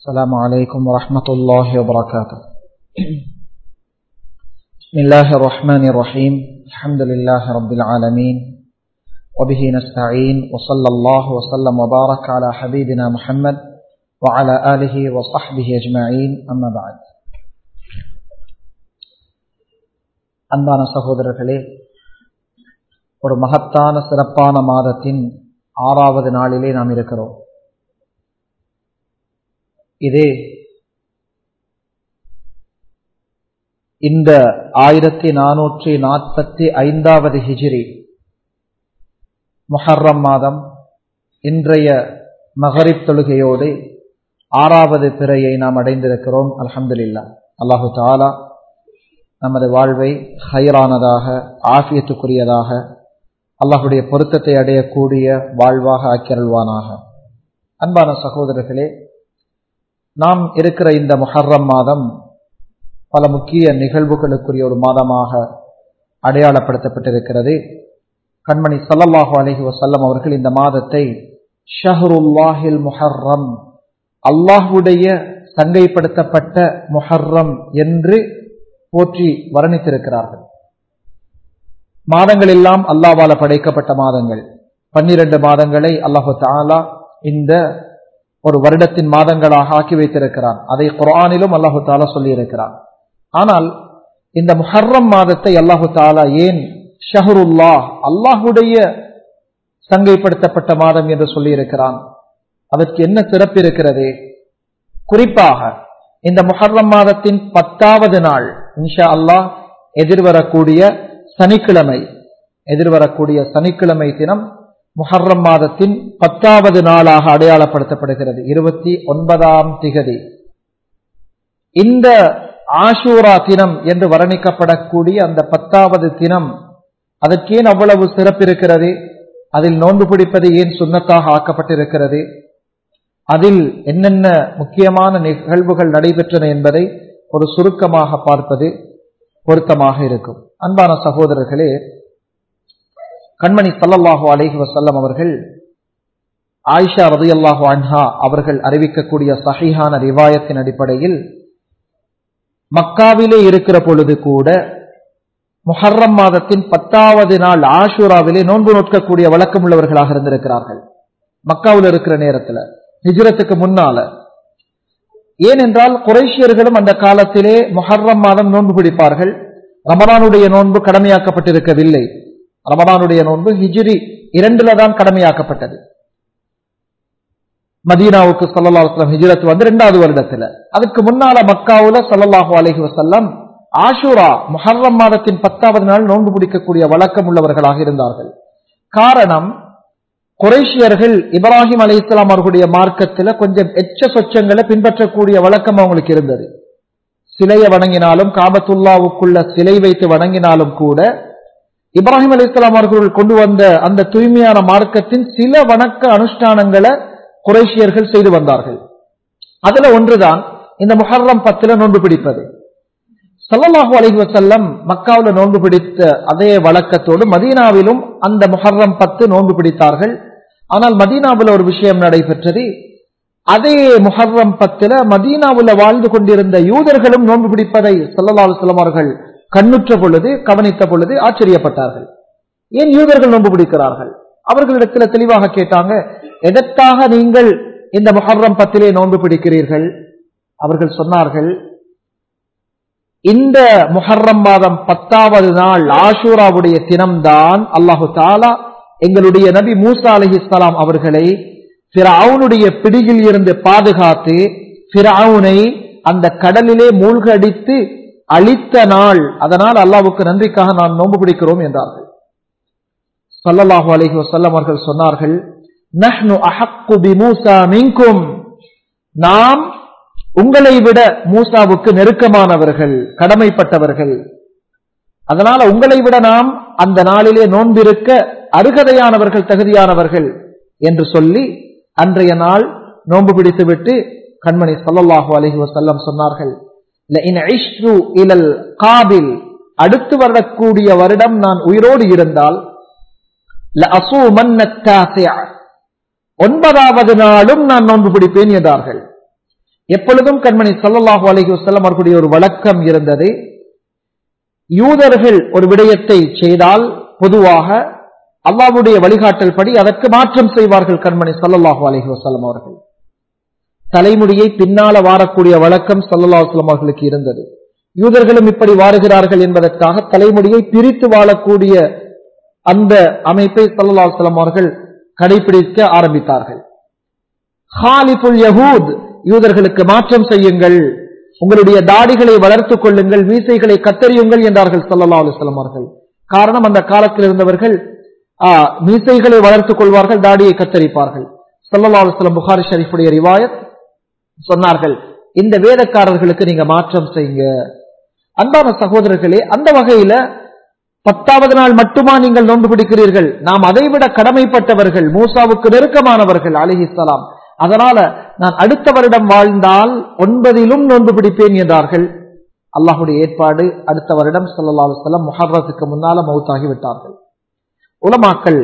السلام عليكم ورحمة الله وبركاته بسم الله الرحمن الرحيم الحمد لله رب العالمين وبه نستعين وصلى الله وسلم وبارك على حبيبنا محمد وعلى آله وصحبه أجمعين أما بعد அன்பான சகோதரர்களே ஒரு மகத்தான சிறப்பான மாதத்தின் ஆறாவது நாளிலே நாம் இருக்கிறோம் இது இந்த ஆயிரத்தி நானூற்றி நாற்பத்தி ஐந்தாவது ஹிஜிரி முஹர்ரம் மாதம் இன்றைய மகரிப் தொழுகையோடு ஆறாவது பிறையை நாம் அடைந்திருக்கிறோம் அலமதுல்லா அல்லாஹு தாலா நமது வாழ்வை ஹைரானதாக ஆஃபியத்துக்குரியதாக அல்லாஹுடைய பொருத்தத்தை அடையக்கூடிய வாழ்வாக ஆக்கியருள்வானாக அன்பான சகோதரர்களே நாம் இருக்கிற இந்த முஹர்ரம் மாதம் பல முக்கிய நிகழ்வுகளுக்குரிய ஒரு மாதமாக அடையாளப்படுத்தப்பட்டிருக்கிறது கண்மணி சல்லல்லாஹு அலஹி வசல்லம் அவர்கள் இந்த மாதத்தை ஷஹருல்லாஹில் முஹர்ரம் அல்லாஹுடைய சங்கைப்படுத்தப்பட்ட முஹர்ரம் என்று போற்றி வர்ணித்திருக்கிறார்கள் மாதங்கள் எல்லாம் அல்லாவால படைக்கப்பட்ட மாதங்கள் பன்னிரண்டு மாதங்களை அல்லாஹு தாலா இந்த ஒரு வருடத்தின் மாதங்களாக ஆக்கி வைத்திருக்கிறான் அதை குரானிலும் அல்லாஹு தாலா சொல்லியிருக்கிறான் ஆனால் இந்த முஹர்ரம் மாதத்தை அல்லாஹு தாலா ஏன் ஷஹருல்லா அல்லாஹுடைய சங்கைப்படுத்தப்பட்ட மாதம் என்று சொல்லியிருக்கிறான் அதற்கு என்ன சிறப்பு இருக்கிறது குறிப்பாக இந்த முஹர்ரம் மாதத்தின் பத்தாவது நாள் இன்ஷா அல்லாஹ் எதிர்வரக்கூடிய சனிக்கிழமை எதிர்வரக்கூடிய சனிக்கிழமை தினம் முஹர்ரம் மாதத்தின் பத்தாவது நாளாக அடையாளப்படுத்தப்படுகிறது இருபத்தி ஒன்பதாம் திகதி இந்த ஆஷூரா தினம் என்று வர்ணிக்கப்படக்கூடிய அந்த பத்தாவது தினம் அதற்கேன் அவ்வளவு சிறப்பு இருக்கிறது அதில் நோன்பு பிடிப்பது ஏன் சுண்ணத்தாக ஆக்கப்பட்டிருக்கிறது அதில் என்னென்ன முக்கியமான நிகழ்வுகள் நடைபெற்றன என்பதை ஒரு சுருக்கமாக பார்ப்பது பொருத்தமாக இருக்கும் அன்பான சகோதரர்களே கண்மணி சல்லல்லாஹு அலேஹி வசல்லம் அவர்கள் ஆயிஷா ரதியல்லாஹு அன்ஹா அவர்கள் அறிவிக்கக்கூடிய சஹிஹான ரிவாயத்தின் அடிப்படையில் மக்காவிலே இருக்கிற பொழுது கூட முஹர்ரம் மாதத்தின் பத்தாவது நாள் ஆஷூராவிலே நோன்பு நோக்கக்கூடிய வழக்கம் உள்ளவர்களாக இருந்திருக்கிறார்கள் மக்காவில் இருக்கிற நேரத்தில் ஹிஜ்ரத்துக்கு முன்னால ஏனென்றால் குறைஷியர்களும் அந்த காலத்திலே முஹர்ரம் மாதம் நோன்பு பிடிப்பார்கள் ரமதானுடைய நோன்பு கடமையாக்கப்பட்டிருக்கவில்லை ரமதானுடைய நோன்பு ஹிஜிரி இரண்டுல தான் கடமையாக்கப்பட்டது மதீனாவுக்கு சல்லாஹ் ஹிஜ்ரத் வந்து ரெண்டாவது வருடத்துல அதுக்கு முன்னால மக்காவுல சல்லாஹூ அலஹி வசல்லம் ஆஷூரா முஹர்ரம் மாதத்தின் பத்தாவது நாள் நோன்பு பிடிக்கக்கூடிய வழக்கம் உள்ளவர்களாக இருந்தார்கள் காரணம் குறைஷியர்கள் இப்ராஹிம் அலி இஸ்லாம் அவர்களுடைய மார்க்கத்துல கொஞ்சம் எச்ச சொச்சங்களை பின்பற்றக்கூடிய வழக்கம் அவங்களுக்கு இருந்தது சிலையை வணங்கினாலும் காபத்துல்லாவுக்குள்ள சிலை வைத்து வணங்கினாலும் கூட இப்ராஹிம் அலி இஸ்லாம் அவர்கள் கொண்டு வந்த அந்த தூய்மையான மார்க்கத்தின் சில வணக்க அனுஷ்டானங்களை குறைஷியர்கள் செய்து வந்தார்கள் அதுல ஒன்றுதான் இந்த முஹர்ரம் பத்துல நோன்பு பிடிப்பது சல்லல்லாஹு அலஹி வசல்லம் மக்காவில் நோன்பு பிடித்த அதே வழக்கத்தோடு மதீனாவிலும் அந்த முஹர்ரம் பத்து நோன்பு பிடித்தார்கள் ஆனால் மதீனாவில் ஒரு விஷயம் நடைபெற்றது அதே முஹர்ரம் பத்துல மதீனாவில் வாழ்ந்து கொண்டிருந்த யூதர்களும் நோன்பு பிடிப்பதை சல்லல்லா அலுவலம் அவர்கள் கண்ணுற்ற பொழுது கவனித்த பொழுது ஆச்சரியப்பட்டார்கள் ஏன் யூதர்கள் நோன்பு பிடிக்கிறார்கள் அவர்களிடத்தில் தெளிவாக கேட்டாங்க எதற்காக நீங்கள் இந்த முஹர்ரம் பத்திலே நோன்பு பிடிக்கிறீர்கள் அவர்கள் சொன்னார்கள் இந்த முஹர்ரம் மாதம் பத்தாவது நாள் ஆஷூராவுடைய தினம்தான் அல்லாஹு தாலா எங்களுடைய நபி மூசா அலஹிஸ்லாம் அவர்களை பிறவுனுடைய பிடியில் இருந்து பாதுகாத்து பிறவுனை அந்த கடலிலே மூழ்கடித்து அழித்த நாள் அதனால் அல்லாவுக்கு நன்றிக்காக நாம் நோன்பு பிடிக்கிறோம் என்றார்கள் சல்லல்லாஹு அலஹி வசல்லம் அவர்கள் சொன்னார்கள் நஹ்னு அஹக்கு பி மூசா மின்கும் நாம் உங்களை விட மூசாவுக்கு நெருக்கமானவர்கள் கடமைப்பட்டவர்கள் அதனால உங்களை விட நாம் அந்த நாளிலே நோன்பிருக்க அருகதையானவர்கள் தகுதியானவர்கள் என்று சொல்லி அன்றைய நாள் நோன்பு பிடித்துவிட்டு கண்மணி சல்லல்லாஹு அலஹி வசல்லம் சொன்னார்கள் காபில் அடுத்து வரக்கூடிய வருடம் நான் உயிரோடு இருந்தால் ஒன்பதாவது நாளும் நான் நோன்பு பிடிப்பேன் என்றார்கள் எப்பொழுதும் கண்மணி ஸல்லல்லாஹு அலைஹி வஸல்லம் அவர்களுடைய ஒரு வழக்கம் இருந்தது யூதர்கள் ஒரு விடயத்தை செய்தால் பொதுவாக அல்லாஹ்வுடைய வழிகாட்டல் படி அதற்கு மாற்றம் செய்வார்கள் கண்மணி ஸல்லல்லாஹு அலைஹி வஸல்லம் அவர்கள் தலைமுடியை பின்னால வாரக்கூடிய வழக்கம் ஸல்லல்லாஹு அலைஹி வஸல்லம் அவர்களுக்கு இருந்தது யூதர்களும் இப்படி வாருகிறார்கள் என்பதற்காக தலைமுடியை பிரித்து வாழக்கூடிய அந்த அமைப்பை ஸல்லல்லாஹு அலைஹி வஸல்லம் அவர்கள் கடைபிடிக்க ஆரம்பித்தார்கள் ஹாலிஃபுல் யஹூத் யூதர்களுக்கு மாற்றம் செய்யுங்கள் உங்களுடைய தாடிகளை வளர்த்துக் கொள்ளுங்கள் மீசைகளை கத்தறியுங்கள் என்றார்கள் ஸல்லல்லாஹு அலைஹி வஸல்லம் அவர்கள் காரணம் அந்த காலத்தில் இருந்தவர்கள் ஆ, மீசைகளை வளர்த்துக் கொள்வார்கள் தாடியை கத்தரிப்பார்கள் ஸல்லல்லாஹு அலைஹி வஸல்லம் புகாரி ஷரீஃபுடைய ரிவாயத் சொன்னார்கள் இந்த வேதக்காரர்களுக்கு நீங்க மாற்றம் செய்யுங்க அன்பான சகோதரர்களே அந்த வகையில பத்தாவது நாள் மட்டுமா நீங்கள் நோன்பு பிடிக்கிறீர்கள் நாம் அதைவிட கடமைப்பட்டவர்கள் மூசாவுக்கு நெருக்கமானவர்கள் அலிஹிஸ்லாம் அதனால நான் அடுத்த வருடம் வாழ்ந்தால் ஒன்பதிலும் நோன்பு பிடிப்பேன் என்றார்கள் அல்லாஹுடைய ஏற்பாடு அடுத்த வருடம் ஸல்லல்லாஹு அலைஹி வஸல்லம் முஹர்ரத்துக்கு முன்னால மௌத்தாகி விட்டார்கள் உலமாக்கள்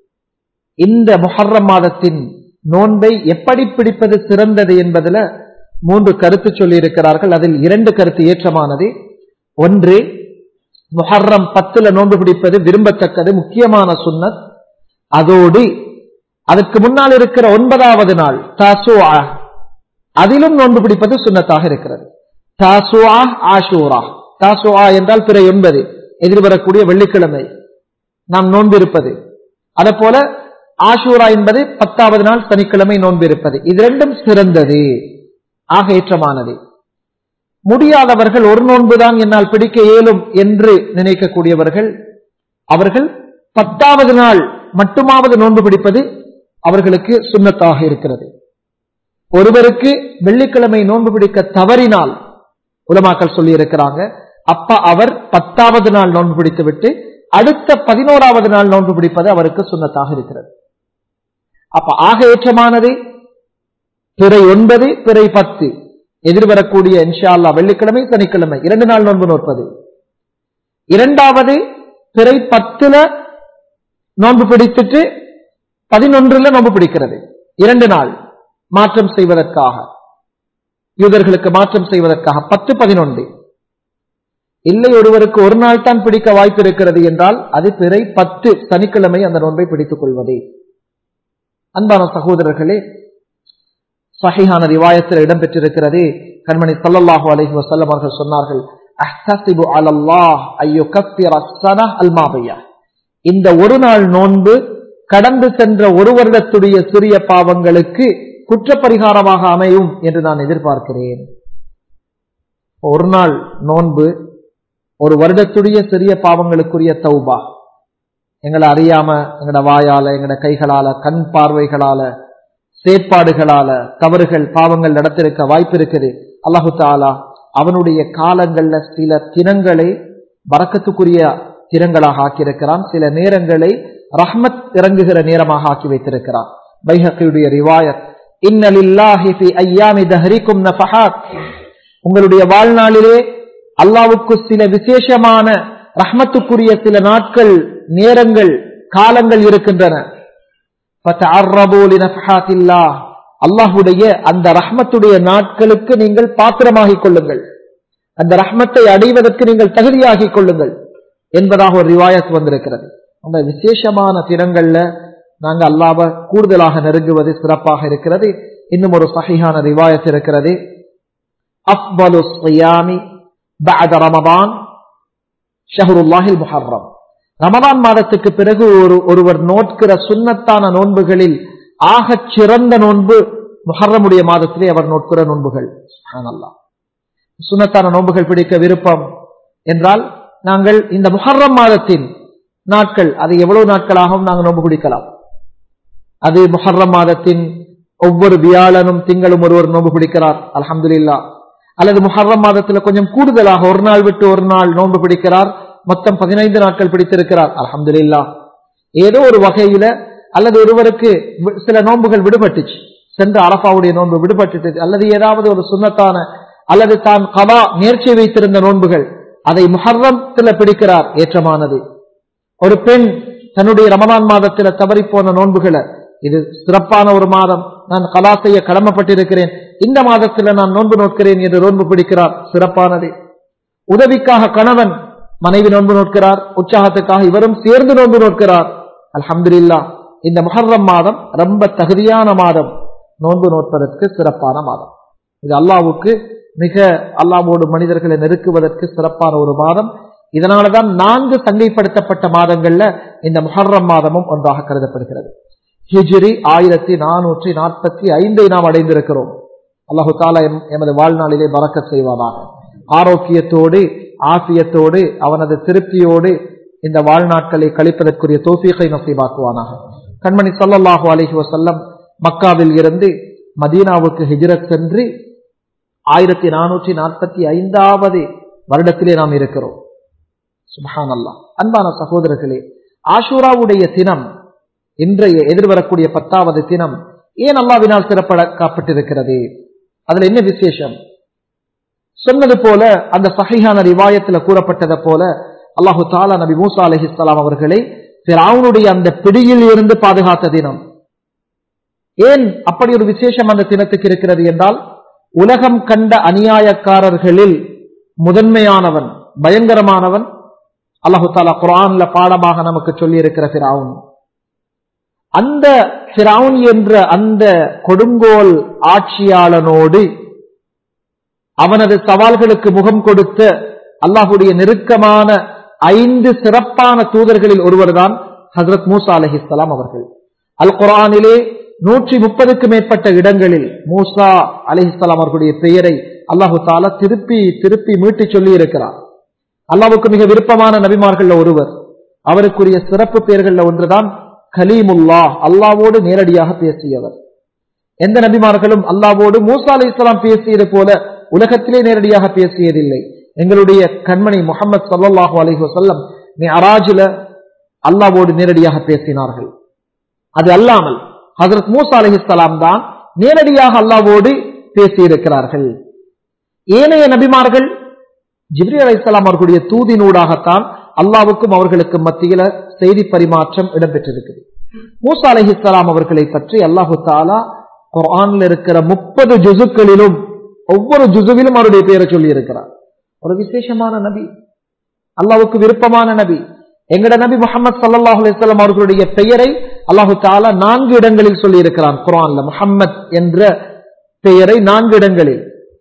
இந்த முஹர்ரம் மாதத்தின் நோன்பை எப்படி பிடிப்பது சிறந்தது என்பதுல மூன்று கருத்து சொல்லி இருக்கிறார்கள் அதில் இரண்டு கருத்து ஏற்றமானது ஒன்று முஹர்ரம் பத்துல நோன்பு பிடிப்பது விரும்பத்தக்கது முக்கியமான சுன்னத் அதோடு அதற்கு முன்னால் இருக்கிற ஒன்பதாவது நாள் தாசுஆ அதிலும் நோன்பு பிடிப்பது சுன்னத்தாக இருக்கிறது தாசுஆ ஆஷூரா தாசுஆ என்றால் பிற எண்பது எதிர்வரக்கூடிய வெள்ளிக்கிழமை நாம் நோன்பு இருப்பது அதே போல ஆஷூரா என்பது பத்தாவது நாள் சனிக்கிழமை நோன்பு இருப்பது இது ரெண்டும் சிறந்தது ஆக ஏற்றமானது முடியாதவர்கள் ஒரு நோன்புதான் என்னால் பிடிக்க இயலும் என்று நினைக்கக்கூடியவர்கள் அவர்கள் பத்தாவது நாள் மட்டுமாவது நோன்பு பிடிப்பது அவர்களுக்கு சுண்ணத்தாக இருக்கிறது ஒருவருக்கு வெள்ளிக்கிழமை நோன்பு பிடிக்க தவறினால் உலமாக்கள் சொல்லி இருக்கிறாங்க அப்ப அவர் பத்தாவது நாள் நோன்பு பிடித்து விட்டு அடுத்த பதினோராவது நாள் நோன்பு பிடிப்பது அவருக்கு சுண்ணத்தாக இருக்கிறது அப்ப ஆக ஏற்றமானது பிறை ஒன்பது பிறை பத்து எதிர்வரக்கூடிய இன்ஷா அல்லாஹ் வெள்ளிக்கிழமை சனிக்கிழமை இரண்டு நாள் நோன்பு நோற்பது இரண்டாவது பிறை பத்துல நோன்பு பிடித்துட்டு பதினொன்றுல நோன்பு பிடிக்கிறது இரண்டு நாள் மாற்றம் செய்வதற்காக யூதர்களுக்கு மாற்றம் செய்வதற்காக பத்து பதினொன்று இல்லை ஒருவருக்கு ஒரு நாள் தான் பிடிக்க வாய்ப்பு இருக்கிறது என்றால் அது பிறை பத்து சனிக்கிழமை அந்த நோன்பை பிடித்துக் கொள்வதே அன்பான சகோதரர்களே சஹிஹான ரிவாயத்தில் இடம்பெற்றிருக்கிறது கண்மணி ஸல்லல்லாஹு அலைஹி வஸல்லம் அவர்கள் சொன்னார்கள் அஹ்தஸிபு அலல்லாஹ் அய்யுகஃபிர ஸனஹ் அல்மாபியா இந்த ஒரு நாள் நோன்பு கடந்து சென்ற ஒரு வருடத்துடைய சிறிய பாவங்களுக்கு குற்றப்பரிகாரமாக அமையும் என்று நான் எதிர்பார்க்கிறேன் ஒரு நாள் நோன்பு ஒரு வருடத்துடைய சிறிய பாவங்களுக்குரிய தௌபா எங்களை அறியாம எங்கட வாயால எங்கட கைகளால கண் பார்வைகளால செயற்பாடுகளால தவறுகள் பாவங்கள் நடத்திருக்க வாய்ப்பு இருக்குது அல்லாஹு தாலா அவனுடைய காலங்கள்ல சில தினங்களை வரக்கத்துக்குரிய தினங்களாக ஆக்கியிருக்கிறான் சில நேரங்களை ரஹ்மத் இறங்குகிற நேரமாக ஆக்கி வைத்திருக்கிறான் பைஹக்கியுடைய ரிவாயத் இன்னலில்லாஹி ஃபி ஐயாமி தஹரிக்கும் நஃபஹாத் உங்களுடைய வாழ்நாளிலே அல்லாவுக்கு சில விசேஷமான ரஹ்மத்துக்குரிய சில நாட்கள் நேரங்கள் காலங்கள் இருக்கின்றன فَتَعَرَّبُوا لِنَفْحَاتِ اللَّهِ அல்லாஹ்வுடைய அந்த ரஹ்மத்துடைய நாட்களுக்கு நீங்கள் பாத்திரமாகிக் கொள்ளுங்கள் அந்த ரஹ்மத்தை அடைவதற்கு நீங்கள் தகுதியாகிக் கொள்ளுங்கள் என்பதாக ஒரு ரிவாயத் வந்திருக்கிறது அந்த விசேஷமான தினங்கள்ல நாங்க அல்லாஹ்வை கூடுதலாக நெருங்குவது சிறப்பாக இருக்கிறது இன்னும் ஒரு சஹிஹான ரிவாயத் இருக்கிறது அஃபலு ஸியாமி பஅத ரமதான் ஷஹ்ருல்லாஹில் முஹர்ரம் ரமதான் மாதத்துக்கு பிறகு ஒரு ஒருவர் நோட்கிற சுன்னத்தான நோன்புகளில் ஆகச் சிறந்த நோன்பு முஹர்ரமுடைய மாதத்திலே அவர் நோட்கிற நோன்புகள் சுப்ஹானல்லாஹ். சுன்னத்தான நோன்புகள் பிடிக்க விருப்பம் என்றால் நாங்கள் இந்த முஹர்ரம் மாதத்தின் நாட்கள் அது எவ்வளவு நாட்களாகவும் நாங்கள் நோன்பு பிடிக்கலாம் அது முஹர்ரம் மாதத்தின் ஒவ்வொரு வியாழனும் திங்களும் ஒருவர் நோன்பு பிடிக்கிறார் அல்ஹம்துலில்லாஹ் அல்லது முஹர்ரம் மாதத்துல கொஞ்சம் கூடுதலாக ஒரு நாள் விட்டு ஒரு நாள் நோன்பு பிடிக்கிறார் மொத்தம் பதினைந்து நாட்கள் பிடித்திருக்கிறார் அல்ஹம்துலில்லாஹ் ஏதோ ஒரு வகையில அல்லது ஒருவருக்கு வி- சில நோன்புகள் விடுபட்டுச்சு சென்ற அரபாவுடைய நோன்பு விடுபட்டுட்டு அல்லது ஏதாவது ஒரு சுன்னத்தான அல்லது தான் கபா நேர்ச்சி வைத்திருந்த நோன்புகள் அதை முஹர்ரத்துல பிடிக்கிறார் ஏற்றமானது ஒரு பெண் தன்னுடைய ரமலான் மாதத்துல தவறி போன நோன்புகளை இது சிறப்பான ஒரு மாதம் நான் கலா செய்ய கடமைப்பட்டிருக்கிறேன் இந்த மாதத்துல நான் நோன்பு நோக்கிறேன் என்று நோன்பு பிடிக்கிறார் சிறப்பானது உதவிக்காக கணவன் மனைவி நோன்பு நோக்கிறார் உற்சாகத்துக்காக இவரும் சேர்ந்து நோன்பு நோக்கிறார் அல்ஹம்துலில்லா இந்த முஹர்ரம் மாதம் ரொம்ப தகுதியான மாதம் நோன்பு நோற்பதற்கு சிறப்பான மாதம் இது அல்லாவுக்கு மிக அல்லாவோடு மனிதர்களை நெருக்குவதற்கு சிறப்பான ஒரு மாதம் இதனாலதான் நான்கு சங்கைப்படுத்தப்பட்ட மாதங்கள்ல இந்த முஹர்ரம் மாதமும் ஒன்றாக கருதப்படுகிறது ஹிஜ்ரி ஆயிரத்தி நானூற்றி நாற்பத்தி ஐந்தை நாம் அடைந்திருக்கிறோம் அல்லாஹு தாலா எம்- எமது வாழ்நாளிலே பறக்கச் செய்வானாக ஆரோக்கியத்தோடு ஆசியத்தோடு அவனது திருப்தியோடு இந்த வாழ்நாட்களை கழிப்பதற்குரிய தோஃபீகை நசீபாக்குவானாக கண்மணி ஸல்லல்லாஹு அலைஹி வஸல்லம் மக்காவில் இருந்து மதீனாவுக்கு ஹிஜ்ரத் சென்று ஆயிரத்தி நானூற்றி நாற்பத்தி ஐந்தாவது வருடத்திலே நாம் இருக்கிறோம் சுபஹான் அல்லாஹ் அன்பான சகோதரர்களே ஆஷூராவுடைய தினம் இன்றைய எதிர்வரக்கூடிய பத்தாவது தினம் ஏன் அல்லாவினால் சிறப்படக்கப்பட்டிருக்கிறது அதுல என்ன விசேஷம் சொன்னது போல அந்த சஹிஹான ரிவாயத்துல கூறப்பட்டதை போல அல்லாஹு தாலா நபி மூசா அலைஹிஸ்ஸலாம் அவர்களை ஃபிரௌனுடைய அந்த பிடியில் இருந்து பாதுகாத்த தினம் ஏன் அப்படி ஒரு விசேஷம் அந்த தினத்துக்கு இருக்கிறது என்றால் உலகம் கண்ட அநியாயக்காரர்களில் முதன்மையானவன் பயங்கரமானவன் அல்லாஹு தாலா குரான்ல பாடமாக நமக்கு சொல்லி இருக்கிற ஃபிரௌன் அந்த ஃபிரௌன் என்ற அந்த கொடுங்கோல் ஆட்சியாளனோடு அவனது சவால்களுக்கு முகம் கொடுத்த அல்லாஹுடைய நெருக்கமான ஐந்து சிறப்பான தூதர்களில் ஒருவர்தான் ஹசரத் மூசா அலஹிஸ்லாம் அவர்கள் அல் குரானிலே நூற்றி முப்பதுக்கு மேற்பட்ட இடங்களில் மூசா அலிஹிஸ்லாம் அவர்களுடைய பெயரை அல்லாஹு தாலா திருப்பி திருப்பி மீட்டி சொல்லி இருக்கிறார் அல்லாவுக்கு மிக விருப்பமான நபிமார்கள்ல ஒருவர் அவருக்குரிய சிறப்பு பெயர்கள்ல ஒன்றுதான் கலீமுல்லா அல்லாவோடு நேரடியாக பேசியவர் எந்த நபிமார்களும் அல்லாவோடு மூசா அலி இஸ்லாம் பேசியது போல உலகத்திலே நேரடியாக பேசியதில்லை எங்களுடைய கண்மணி முகமது சல்லாஹூ அலஹி வசல்லம் நீ அராஜில அல்லாவோடு நேரடியாக பேசினார்கள் அது அல்லாமல் ஹசரத் மூசா அலஹிஸ்லாம் தான் நேரடியாக அல்லாவோடு பேசியிருக்கிறார்கள் ஏனைய நபிமார்கள் ஜிப்ரி அலைஹிஸ்ஸலாம் அவர்களுடைய தூதினூடாகத்தான் அல்லாவுக்கும் அவர்களுக்கும் மத்தியில செய்தி பரிமாற்றம் இடம்பெற்றிருக்குது மூசா அலைஹிஸ்ஸலாம் அவர்களை பற்றி அல்லாஹு தாலா குர்ஆன்ல இருக்கிற முப்பது ஜுசுக்களிலும் ஒவ்வொரு ஜுசுவிலும் அவருடைய பெயரை சொல்லி இருக்கிறார் ஒரு விசேஷமான நபி அல்லாவுக்கு விருப்பமான நபி எங்கட நபி முகமது சல்லாஹ் அலிஸ்லாம் அவர்களுடைய பெயரை அல்லாஹு தாலா நான்கு இடங்களில் சொல்லி இருக்கிறான் குரான்ல முஹம்மத் என்ற பெயரை நான்கு இடங்களில்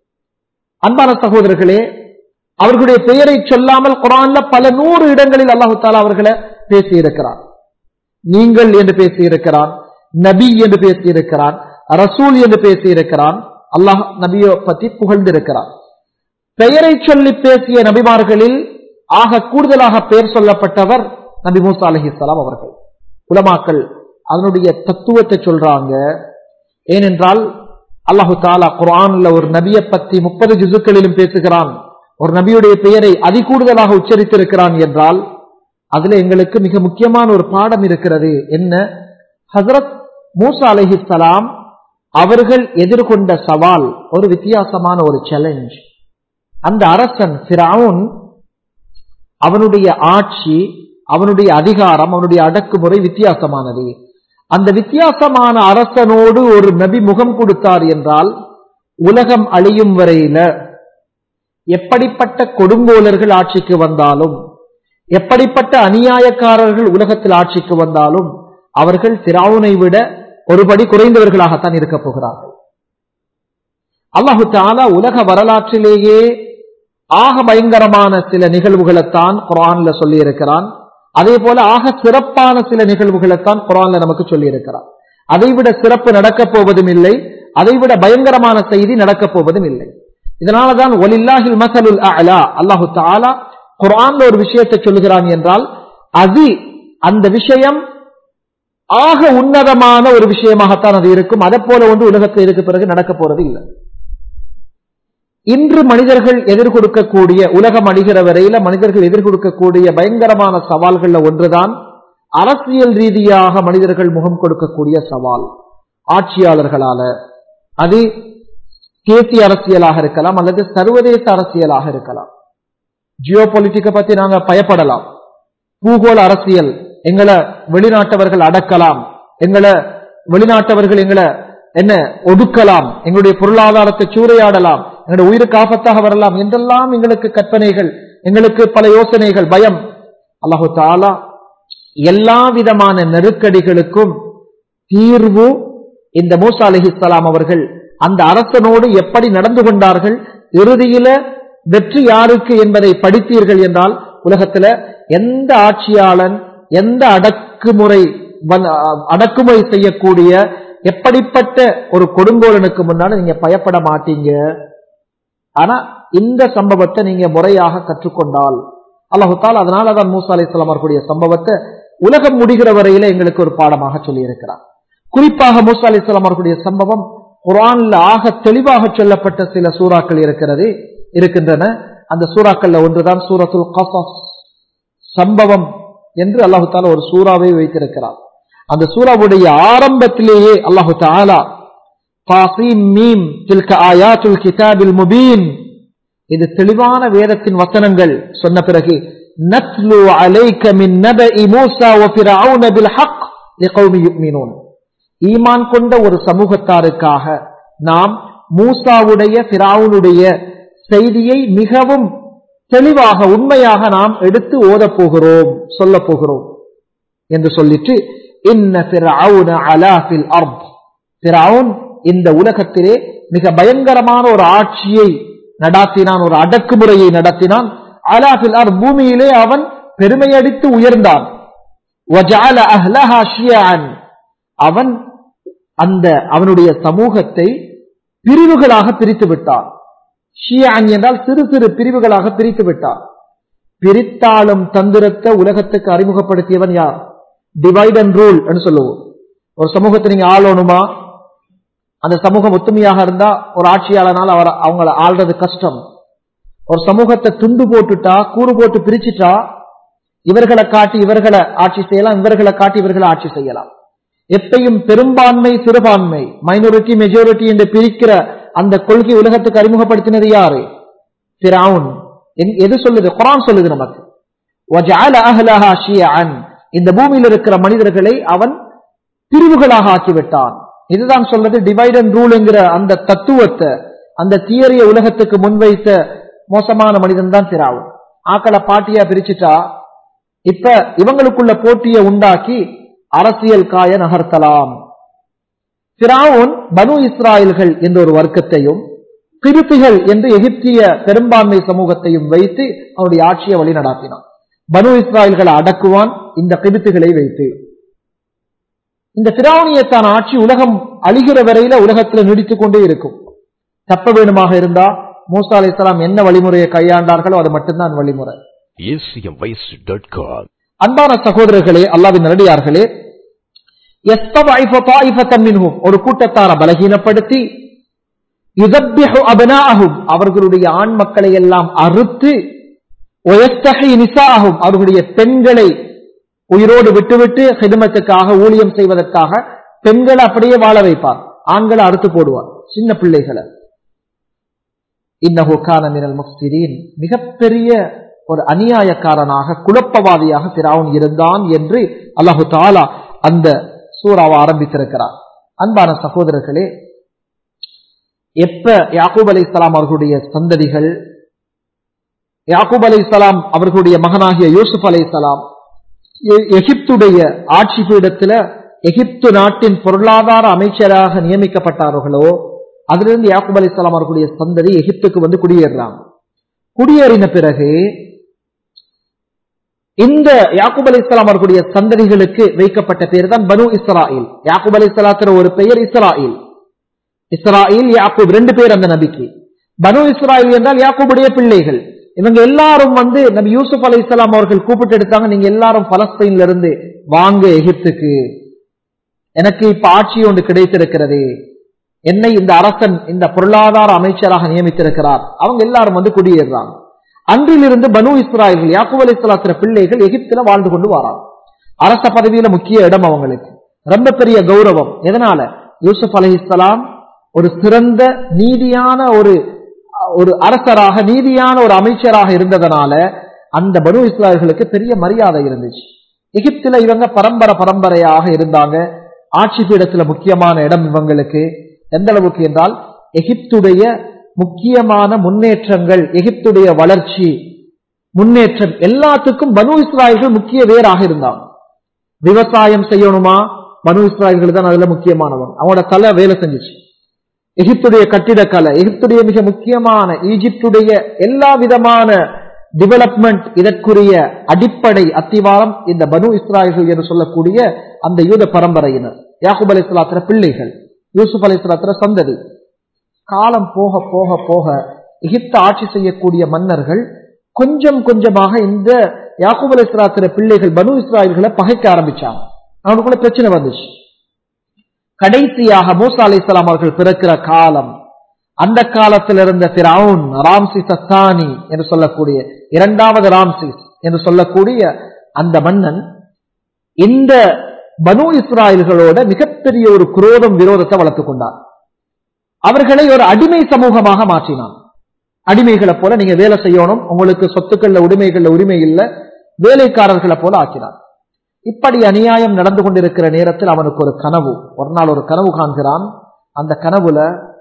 அன்பான சகோதரர்களே அவர்களுடைய பெயரை சொல்லாமல் குரான்ல பல நூறு இடங்களில் அல்லாஹு தாலா அவர்களை பேசியிருக்கிறார் நீங்கள் என்று பேசியிருக்கிறான் நபி என்று பேசியிருக்கிறான் ரசூல் என்று பேசியிருக்கிறான் அல்லாஹ் நபியை பற்றி புகழ்ந்திருக்கிறான் பெயரை சொல்லி பேசிய நபிமார்களில் ஆக கூடுதலாக பெயர் சொல்லப்பட்டவர் நபி மூசா அலஹிஸ்லாம் அவர்கள் உலமாக்கள் அதனுடைய தத்துவத்தை சொல்றாங்க ஏனென்றால் அல்லாஹு தாலா குரான்ல ஒரு நபியை பத்தி முப்பது ஜிசுக்களிலும் பேசுகிறான் ஒரு நபியுடைய பெயரை அதிகூடுதலாக உச்சரித்திருக்கிறான் என்றால் அதுல எங்களுக்கு மிக முக்கியமான ஒரு பாடம் இருக்கிறது என்ன ஹசரத் மூசா அலஹிஸ்லாம் அவர்கள் எதிர்கொண்ட சவால் ஒரு வித்தியாசமான ஒரு சேலஞ்ச் அந்த அரசன் ஃபிரவுன் அவனுடைய ஆட்சி அவனுடைய அதிகாரம் அவனுடைய அடக்குமுறை வித்தியாசமானது அந்த வித்தியாசமான அரசனோடு ஒரு நபி முகம் கொடுத்தார் என்றால் உலகம் அழியும் வரையில எப்படிப்பட்ட கொடுங்கோலர்கள் ஆட்சிக்கு வந்தாலும் எப்படிப்பட்ட அநியாயக்காரர்கள் உலகத்தில் ஆட்சிக்கு வந்தாலும் அவர்கள் திராவுனை விட ஒருபடி குறைந்தவர்களாகத்தான் இருக்க போகிறார்கள் அல்லாஹு தாலா உலக வரலாற்றிலேயே ஆக பயங்கரமான சில நிகழ்வுகளைத்தான் குரான்ல சொல்லி இருக்கிறான் அதே போல ஆக சிறப்பான சில நிகழ்வுகளைத்தான் குரான்ல நமக்கு சொல்லி இருக்கிறான் அதைவிட சிறப்பு நடக்கப் போவதும் இல்லை அதைவிட பயங்கரமான செய்தி நடக்கப் போவதும் இல்லை இதனாலதான் ஒலில்லாஹில் மசலுல் அலா அல்லாஹு தாலா குரான்ல ஒரு விஷயத்தை சொல்லுகிறான் என்றால் அது அந்த விஷயம் ஆக உன்னதமான ஒரு விஷயமாகத்தான் அது இருக்கும் அதை போல ஒன்று உலகத்தில் இருக்க பிறகு நடக்க போறது இல்லை இன்று மனிதர்கள் எதிர்கொடுக்கக்கூடிய உலகம் அழிகிற வரையில மனிதர்கள் எதிர்கொடுக்கக்கூடிய பயங்கரமான சவால்கள்ல ஒன்றுதான் அரசியல் ரீதியாக மனிதர்கள் முகம் கொடுக்கக்கூடிய சவால் ஆட்சியாளர்களால அது தேசிய அரசியலாக இருக்கலாம் அல்லது சர்வதேச அரசியலாக இருக்கலாம் ஜியோ பொலிட்டிக்கை பத்தி நாங்க பயப்படலாம் பூகோள அரசியல் எங்களை வெளிநாட்டவர்கள் அடக்கலாம் எங்களை வெளிநாட்டவர்கள் எங்களை என்ன ஒடுக்கலாம் எங்களுடைய பொருளாதாரத்தை சூறையாடலாம் எங்களுடைய உயிருக்கு ஆபத்தாக வரலாம் என்றெல்லாம் எங்களுக்கு கற்பனைகள் எங்களுக்கு பல யோசனைகள் பயம் அல்லாஹு தாலா எல்லா விதமான நெருக்கடிகளுக்கும் தீர்வு இந்த மூசா அலிஹிஸ்லாம் அவர்கள் அந்த அரசனோடு எப்படி நடந்து கொண்டார்கள் இறுதியில வெற்றி யாருக்கு என்பதை படித்தீர்கள் என்றால் உலகத்துல எந்த ஆட்சியாளன் எந்த அடக்குமுறை வன்- அடக்குமுறை செய்யக்கூடிய எப்படிப்பட்ட ஒரு கொடுங்கோலனுக்கு முன்னால நீங்க பயப்பட மாட்டீங்க ஆனா இந்த சம்பவத்தை நீங்க முறையாக கற்றுக்கொண்டால் அல்லாஹு தால் அதனாலதான் மூசா அலிஸ்லாம் அவர்களுடைய சம்பவத்தை உலகம் முடிகிற வரையில எங்களுக்கு ஒரு பாடமாக சொல்லி இருக்கிறார் குறிப்பாக மூசா அலிஸ்லாம் அவர்களுடைய சம்பவம் குரான்ல ஆக தெளிவாக சொல்லப்பட்ட சில சூறாக்கள் இருக்கிறது இருக்கின்றன அந்த சூறாக்கள்ல ஒன்றுதான் சூரத்துல் கசஸ் சம்பவம் என்று அல்லாஹு தாலா ஒரு சூறாவை வைத்திருக்கிறார் அந்த சூறாவுடைய ஆரம்பத்திலேயே அல்லாஹு தாலா தாசீம் மீம் தில்க ஆயாத்துல் கிதாபில் முபீன் இது தெளிவான வேதத்தின் வசனங்கள் சொன்ன பிறகு நத்லு அலைக மின் நபஇ மூசா வ ஃபிரௌன பில் ஹக் லிகௌமி யுமினூன் ஈமான் கொண்ட ஒரு சமூகத்தாருக்காக நாம் மூசாவுடைய ஃபிரௌனுடைய செய்தியை மிகவும் தெளிவாக உண்மையாக நாம் எடுத்து ஓதப் போகிறோம் சொல்லப் போகிறோம் என்று சொல்லிட்டு இன்ன ஃபிரௌன அலா ஃபில் அர்த் ஃபிரௌன் இந்த உலகத்திலே மிக பயங்கரமான ஒரு ஆட்சியை நடாத்தினான் ஒரு அடக்குமுறையை நடத்தினான் அலா ஃபில் அர்த் பூமியிலே அவன் பெருமையடித்து உயர்ந்தான் وَجَعَلَ أَهْلَهَا شِيَعًا அவன் அந்த அவனுடைய சமூகத்தை பிரிவுகளாக பிரித்து விட்டான் ஷியான் என்றால் சிறு சிறு பிரிவுகளாக பிரித்து விட்டான் பிரித்தாளும் தந்திரத்தை உலகத்துக்கு அறிமுகப்படுத்தியவன் யார் டிவைட் அண்ட் ரூல் என்று சொல்லுவோம் ஒரு சமூகத்தை நீங்க ஆளணுமா அந்த சமூகம் ஒத்துமையாக இருந்தா ஒரு ஆட்சியாளனால் அவர் அவங்கள ஆள்றது கஷ்டம் ஒரு சமூகத்தை துண்டு போட்டுட்டா கூறு போட்டு பிரிச்சுட்டா இவர்களை காட்டி இவர்களை ஆட்சி செய்யலாம் இவர்களை காட்டி இவர்களை ஆட்சி செய்யலாம் எப்பையும் பெரும்பான்மை சிறுபான்மை மைனாரிட்டி மெஜாரிட்டி என்று பிரிக்கிற அந்த கொள்கை உலகத்துக்கு அறிமுகப்படுத்தினது யாரு பிராவுன் எது சொல்லுது குரான் சொல்லுது நமக்கு وَجَعَلَ أَهْلَهَا شِيَعًا இந்த பூமியில் இருக்கிற மனிதர்களை அவன் பிரிவுகளாக ஆக்கிவிட்டான் இதுதான் சொல்றது டிவைட் அண்ட் ரூல் என்கிற அந்த தத்துவத்தை அந்த தியரிய உலகத்துக்கு முன்வைத்த மோசமான மனிதன் தான் பிராவுன் ஆக்களை பாட்டியா பிரிச்சுட்டா இப்ப இவங்களுக்குள்ள போட்டியை உண்டாக்கி அரசியல் காய நகர்த்தலாம் பிராவுன் பனு இஸ்ராயல்கள் என்ற ஒரு வர்க்கத்தையும் கிருத்திகள் என்று எகிப்திய பெரும்பான்மை சமூகத்தையும் வைத்து அவனுடைய ஆட்சியை வழி நடாத்தினான் பனு இஸ்ராயல்களை அடக்குவான் இந்த கிருத்துகளை வைத்து இந்த பிராவணியத்தான ஆட்சி உலகம் அழிகிற வரையில உலகத்தில் நீடித்துக் கொண்டே இருக்கும் தப்ப வேணுமாக இருந்தா மூசா அலைஹிஸ்ஸலாம் என்ன வழிமுறையை கையாண்டார்களோ அது மட்டும்தான் வழிமுறை acmvoice.com. அன்பான சகோதரர்களே அல்லாவின் நடிகார்களே يستضعف طائفة منهم ஒரு கூட்டத்தாரை பலகீனப்படுத்தி يذبح أبناءهم அவர்களுடைய ஆண் மக்களை எல்லாம் அறுத்து ويستحي نساءهم அவர்களுடைய பெண்களை உயிரோடு விட்டுவிட்டு ஹிதமத்துக்காக ஊழியம் செய்வதற்காக பெண்களை அப்படியே வாழ வைப்பார் ஆண்களை அறுத்து போடுவார் சின்ன பிள்ளைகளை இன்னஹு கான மினல் முஃப்சிதீன் மிகப்பெரிய ஒரு அநியாயக்காரனாக குழப்பவாதியாக பிராவுன் இருந்தான் என்று அல்லாஹு தாலா அந்த சூறாவை ஆரம்பித்திருக்கிறார் அன்பான சகோதரர்களே எப்ப யாக்கூப் அலைஹிஸ்ஸலாம் அவர்களுடைய சந்ததிகள் யாக்கூப் அலைஹிஸ்ஸலாம் அவர்களுடைய மகனாகிய யூசுப் அலைஹிஸ்ஸலாம் எ- எகிப்துடைய ஆட்சி பீடத்துல எகிப்து நாட்டின் பொருளாதார அமைச்சராக நியமிக்கப்பட்டார்களோ அதிலிருந்து யாக்கூப் அலைஹிஸ்ஸலாம் அவர்களுடைய சந்ததி எகிப்துக்கு வந்து குடியேறுறாங்க குடியேறின பிறகு இந்த யாக்கூப் அலைஹிஸ்ஸலாம் அவர்களுடைய சந்ததிகளுக்கு வைக்கப்பட்ட பேர் தான் பனு இஸ்ராயில் யாக்கூப் அலைஹிஸ்ஸலாத்திர ஒரு பெயர் இஸ்ராயில் இஸ்ராயில் யாக்கூப் ரெண்டு பேர் அந்த நபிக்கு பனு இஸ்ராயில் என்றால் யாக்கூபுடைய பிள்ளைகள் இவங்க எல்லாரும் வந்து நபி யூசுப் அலைஹிஸ்ஸலாம் அவர்கள் கூப்பிட்டு எடுத்தாங்க நீங்க எல்லாரும் பலஸ்தீன்ல இருந்து வாங்க எகிப்துக்கு எனக்கு இப்ப ஆட்சி ஒன்று கிடைத்திருக்கிறது என்னை இந்த அரசன் இந்த பொருளாதார அமைச்சராக நியமித்திருக்கிறார் அவங்க எல்லாரும் வந்து குடியேறுறாங்க அன்றிலிருந்து பனு இஸ்ராயல்கள் யாக்கூப் அலைஹிஸ்ஸலாத்திர பிள்ளைகள் எகிப்துல வாழ்ந்து கொண்டு வராங்க அரச பதவியில முக்கிய இடம் அவங்களுக்கு ரொம்ப பெரிய கௌரவம் எதனால யூசுப் அலைஹிஸ்ஸலாம் ஒரு சிறந்த நீதியான ஒரு ஒரு அரசராக நீதியான ஒரு அமைச்சராக இருந்ததனால அந்த பனு இஸ்ராயல்களுக்கு பெரிய மரியாதை இருந்துச்சு எகிப்துல இவங்க பரம்பரை பரம்பரையாக இருந்தாங்க ஆட்சி பீடத்துல முக்கியமான இடம் இவங்களுக்கு எந்த அளவுக்கு என்றால் எகிப்துடைய முக்கியமான முன்னேற்றங்கள் எகிப்துடைய வளர்ச்சி முன்னேற்றம் எல்லாத்துக்கும் பனு இஸ்ராயல்கள் முக்கிய வேராக இருந்தாங்க விவசாயம் செய்யணுமா பனு இஸ்ராயல்கள் தான் அதுல முக்கியமானவங்க அவங்களோட கலை வேலை செஞ்சுச்சு எகிப்துடைய கட்டிடக்கலை எகிப்துடைய மிக முக்கியமான ஈஜிப்துடைய எல்லா விதமான டெவலப்மெண்ட் இதற்குரிய அடிப்படை அத்திவாரம் இந்த பனு இஸ்ராயல்கள் என்று சொல்லக்கூடிய அந்த யூத பரம்பரையினர் யாகுப் அலி இஸ்லாத்திர பிள்ளைகள் யூசுப் அலி இஸ்லாத்திர சந்ததி காலம் போக போக போக எகிப்து ஆட்சி செய்யக்கூடிய மன்னர்கள் கொஞ்சம் கொஞ்சமாக இந்த யாக்கூப் அலி இஸ்லாத்திர பிள்ளைகள் பனு இஸ்ராயல்களை பகைக்க ஆரம்பிச்சாங்க அவனுக்குள்ள பிரச்சனை வந்துச்சு கடைசியாக மூசா அலி இஸ்லாம் அவர்கள் பிறக்கிற காலம் அந்த காலத்தில் இருந்த திரவுன் ராம்சிஸ் அஸ்தானி என்று சொல்லக்கூடிய இரண்டாவது ராம்சிஸ் என்று சொல்லக்கூடிய அந்த மன்னன் இந்த பனு இஸ்ராயல்களோட மிகப்பெரிய ஒரு குரோதம் விரோதத்தை வளர்த்துக் கொண்டார் அவர்களை ஒரு அடிமை சமூகமாக மாற்றினான் அடிமைகளை போல நீங்க வேலை செய்யணும் உங்களுக்கு சொத்துக்கள்ல உரிமைகள்ல உரிமை இல்ல வேலைக்காரர்களை போல ஆக்கினான் இப்படி அநியாயம் நடந்து கொண்டிருக்கிற நேரத்தில் அவனுக்கு ஒரு கனவு ஒரு நாள் ஒரு கனவு காண்கிறான் அந்த கனவுல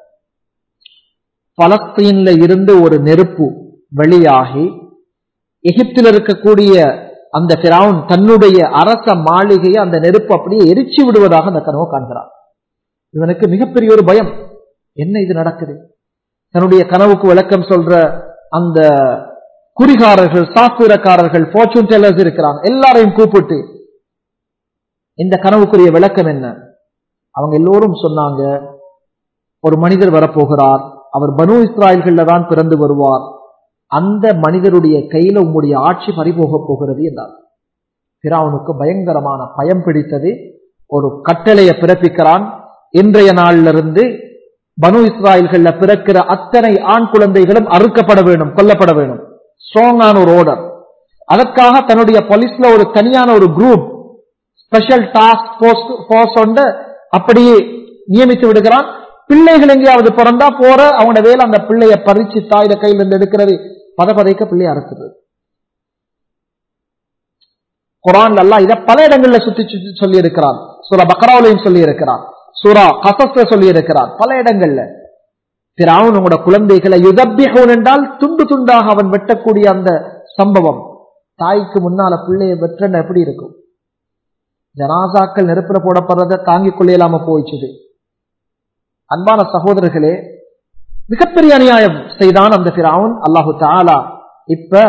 பலஸ்தீன்ல இருந்து ஒரு நெருப்பு வெளியாகி எகிப்தில் இருக்கக்கூடிய அந்த பிராவுன் தன்னுடைய அரச மாளிகையை அந்த நெருப்பு அப்படியே எரிச்சு விடுவதாக அந்த கனவு காண்கிறான் இவனுக்கு மிகப்பெரிய ஒரு பயம் என்ன இது நடக்குது தன்னுடைய கனவுக்கு விளக்கம் சொல்ற அந்த குறிகாரர்கள் சாஸ்திரக்காரர்கள் ஃபார்ச்சூன் டெல்லர்ஸ் இருக்கிறாங்க எல்லாரையும் கூப்பிட்டு இந்த கனவுக்குரிய விளக்கம் என்ன அவங்க எல்லோரும் சொன்னாங்க ஒரு மனிதர் வரப்போகிறார் அவர் பனு இஸ்ராயல்கள்ல தான் பிறந்து வருவார் அந்த மனிதருடைய கையில உங்களுடைய ஆட்சி பறிபோக போகிறது என்றார் பிராவனுக்கு பயங்கரமான பயம் பிடித்தது ஒரு கட்டளையை பிறப்பிக்கிறான் இன்றைய நாளிலிருந்து பனு இஸ்ராயல்கள்ல பிறக்கிற அத்தனை ஆண் குழந்தைகளும் அறுக்கப்பட வேண்டும் கொல்லப்பட வேண்டும் ஸ்ட்ராங்கான ஒரு ஓர்டர் அதற்காக தன்னுடைய போலீஸ்ல ஒரு தனியான ஒரு group special task post force ஒன்று அப்படியே நியமித்து விடுகிறான் பிள்ளைகள் எங்கேயாவது பிறந்தா போற அவனோட வேலை அந்த பிள்ளைய பறிச்சு தாயிட கையில இருந்து எடுக்கிறது பதப்பதைக்க பிள்ளைய அறுக்கிறது குரான் எல்லாம் இதை பல இடங்கள்ல சுத்தி சுத்தி சொல்லி இருக்கிறான் சூரா பக்ராவிலையும் சொல்லி இருக்கிறான் சூரா கசஸ்ல சொல்லி இருக்கிறான் பல இடங்கள்ல திராவன் உங்களோட குழந்தைகளை யுதப்பிகோன் என்றால் துண்டு துண்டாக அவன் வெட்டக்கூடிய அந்த சம்பவம் தாய்க்கு முன்னால பிள்ளைய வெற்றன எப்படி இருக்கும் ஜனாசாக்கள் நெருப்புல போடப்படுறத தாங்கிக் கொள்ளையிலாம போயிச்சுது அன்பான சகோதரர்களே மிகப்பெரிய அநியாயம் செய்தான் அந்த பிராவன் அல்லாஹு தாலா இப்ப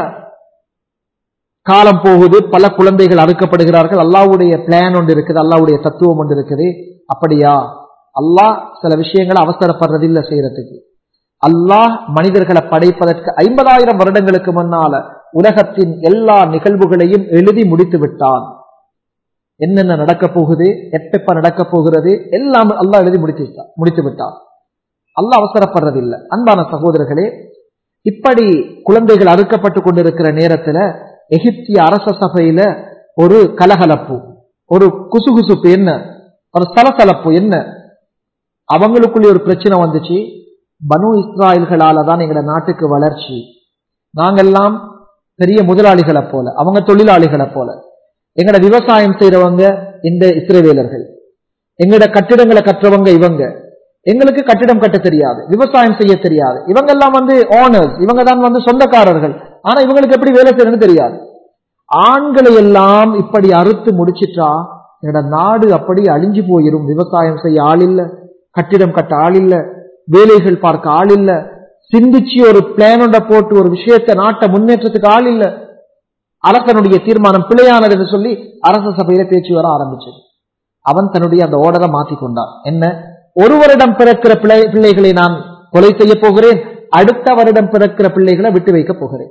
காலம் போகுது பல குழந்தைகள் அறுக்கப்படுகிறார்கள் அல்லாவுடைய பிளான் ஒன்று இருக்குது அல்லாவுடைய தத்துவம் ஒன்று இருக்குது அப்படியா அல்லாஹ் சில விஷயங்களை அவசரப்படுறது இல்ல செய்யறதுக்கு அல்லாஹ் மனிதர்களை படைப்பதற்கு ஐம்பதாயிரம் வருடங்களுக்கு முன்னால உலகத்தின் எல்லா நிகழ்வுகளையும் எழுதி முடித்து விட்டான் என்னென்ன நடக்க போகுது எப்பெப்ப நடக்க போகிறது எல்லாம் அல்லாஹ் எழுதி முடித்து விட்டான் முடித்து விட்டான் அல்லாஹ் அவசரப்படுறதில்லை அன்பான சகோதரர்களே இப்படி குழந்தைகள் அறுக்கப்பட்டு கொண்டிருக்கிற நேரத்துல எகிப்திய அரச சபையில ஒரு கலகலப்பு ஒரு குசுகுசுப்பு என்ன ஒரு சலசலப்பு என்ன அவங்களுக்குள்ளே ஒரு பிரச்சனை வந்துச்சு பனு இஸ்ராயல்களால தான் எங்களோட நாட்டுக்கு வளர்ச்சி நாங்கெல்லாம் பெரிய முதலாளிகளை போல அவங்க தொழிலாளிகளை போல எங்கட விவசாயம் செய்யறவங்க இந்த இஸ்ரேவேலர்கள் எங்கட கட்டிடங்களை கற்றவங்க இவங்க எங்களுக்கு கட்டிடம் கட்ட தெரியாது விவசாயம் செய்ய தெரியாது இவங்க எல்லாம் வந்து ஓனர்ஸ் இவங்க தான் வந்து சொந்தக்காரர்கள் ஆனா இவங்களுக்கு எப்படி வேலை செய்யணும்னு தெரியாது ஆண்களை எல்லாம் இப்படி அறுத்து முடிச்சிட்டா என்னோட நாடு அப்படி அழிஞ்சு போயிரும் விவசாயம் செய்ய ஆள் இல்ல கட்டிடம் கட்ட ஆள் இல்ல வேலைகள் பார்க்க ஆள் இல்ல சிந்திச்சு ஒரு பிளானோட போட்டு ஒரு விஷயத்தை நாட்டை முன்னேற்றத்துக்கு ஆள் இல்ல அரசனுடைய தீர்மானம் பிழையானது என்று சொல்லி அரச சபையில பேச்சு வர ஆரம்பிச்சது அவன் தன்னுடைய அந்த ஓர்டரை மாத்தி கொண்டான் என்ன ஒரு வருடம் பிறக்கிற பிள்ளை பிள்ளைகளை நான் கொலை செய்ய போகிறேன் அடுத்த வருடம் பிறக்கிற பிள்ளைகளை விட்டு வைக்க போகிறேன்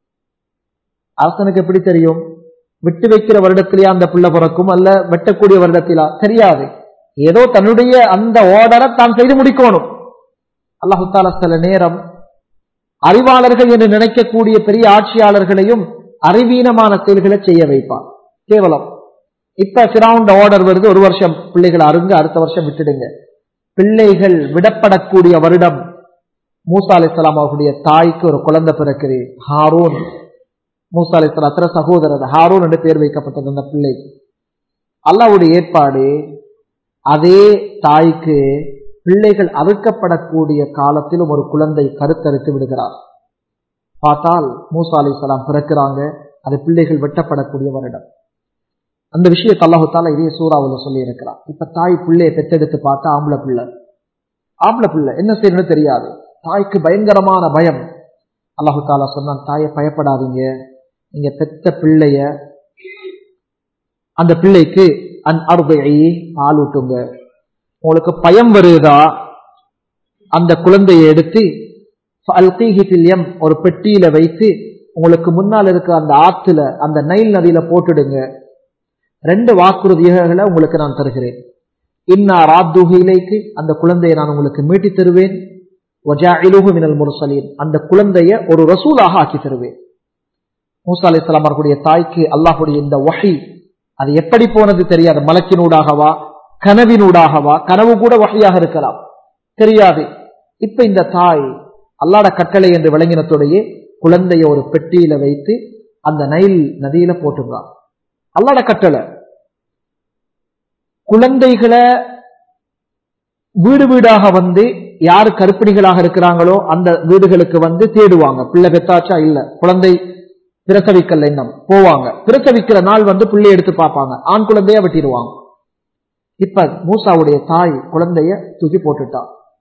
அரசனுக்கு எப்படி தெரியும் விட்டு வைக்கிற வருடத்திலேயே அந்த பிள்ளை பிறக்கும் அல்ல வெட்டக்கூடிய வருடத்திலா தெரியாது ஏதோ தன்னுடைய அந்த ஓர்டரை தான் செய்து முடிக்கணும் அல்லாஹு தாலா சில நேரம் அறிவாளர்கள் என்று நினைக்கக்கூடிய பெரிய ஆட்சியாளர்களையும் அறிவீனமான செயல்களை செய்ய வைப்பான் கேவலம் இப்ப சிராவுண்ட ஆர்டர் வருது ஒரு வருஷம் பிள்ளைகளை அருங்க அடுத்த வருஷம் விட்டுடுங்க பிள்ளைகள் விடப்படக்கூடிய வருடம் மூசா அலிஸ்லாம் அவர்களுடைய தாய்க்கு ஒரு குழந்தை பிறக்குது ஹாரூன் மூசா அலிஸ்லாத்திர சகோதரர் ஹாரூன் என்று பேர் வைக்கப்பட்டது அந்த பிள்ளைக்கு அல்லாவுடைய ஏற்பாடு அதே தாய்க்கு பிள்ளைகள் அறுக்கப்படக்கூடிய காலத்திலும் ஒரு குழந்தை கருத்தரித்து விடுகிறார் பார்த்தால் மூசா அலி சலாம் பிறக்கிறாங்க அது பிள்ளைகள் வெட்டப்படக்கூடிய வருடம் அந்த விஷயத்தை அல்லாஹால இதே சூறாவில் சொல்லி இருக்கிறார் இப்ப தாய் பிள்ளையை பெற்றெடுத்து பார்த்தா ஆம்பளை பிள்ளை ஆம்பளை பிள்ளை என்ன செய்யணும்னு தெரியாது தாய்க்கு பயங்கரமான பயம் அல்லாஹு தாலா சொன்னான் தாயை பயப்படாதீங்க நீங்க பெத்த பிள்ளைய அந்த பிள்ளைக்கு அன் அறுபை ஆளூட்டுங்க உங்களுக்கு பயம் வருதா அந்த குழந்தையை எடுத்து எம் ஒரு பெட்டியில வைத்து உங்களுக்கு முன்னால் இருக்க அந்த ஆத்துல அந்த நைல் நதியில போட்டுடுங்க ரெண்டு வாக்குறுதிகளை உங்களுக்கு நான் தருகிறேன் இன்னா ராத்துகிலைக்கு அந்த குழந்தையை நான் உங்களுக்கு மீட்டி தருவேன் மினல் முரசலீன் அந்த குழந்தைய ஒரு ரசூலாக ஆக்கி தருவேன் மூசா அலி இஸ்லாம் அவர்களுடைய தாய்க்கு அல்லாஹுடைய இந்த வகை அது எப்படி போனது தெரியாது மலக்கினூடாகவா கனவினூடாகவா கனவு கூட வகையாக இருக்கலாம் தெரியாது இப்ப இந்த தாய் அல்லாட கட்டளை என்று விளங்கினத்துடைய குழந்தைய ஒரு பெட்டியில வைத்து அந்த நைல் நதியில போட்டுறான் அல்லாட கட்டளை குழந்தைகளை வீடு வீடாக வந்து யாரு கருப்பிணிகளாக இருக்கிறாங்களோ அந்த வீடுகளுக்கு வந்து தேடுவாங்க பிள்ளை பெத்தாச்சா இல்ல குழந்தை பிரசவிக்கல இன்னும் போவாங்க பிரசவிக்கிற நாள் வந்து பிள்ளை எடுத்து பார்ப்பாங்க ஆண் குழந்தைய வெட்டிடுவாங்க இப்ப மூசாவுடைய தாய் குழந்தைய தூக்கி போட்டுட்டா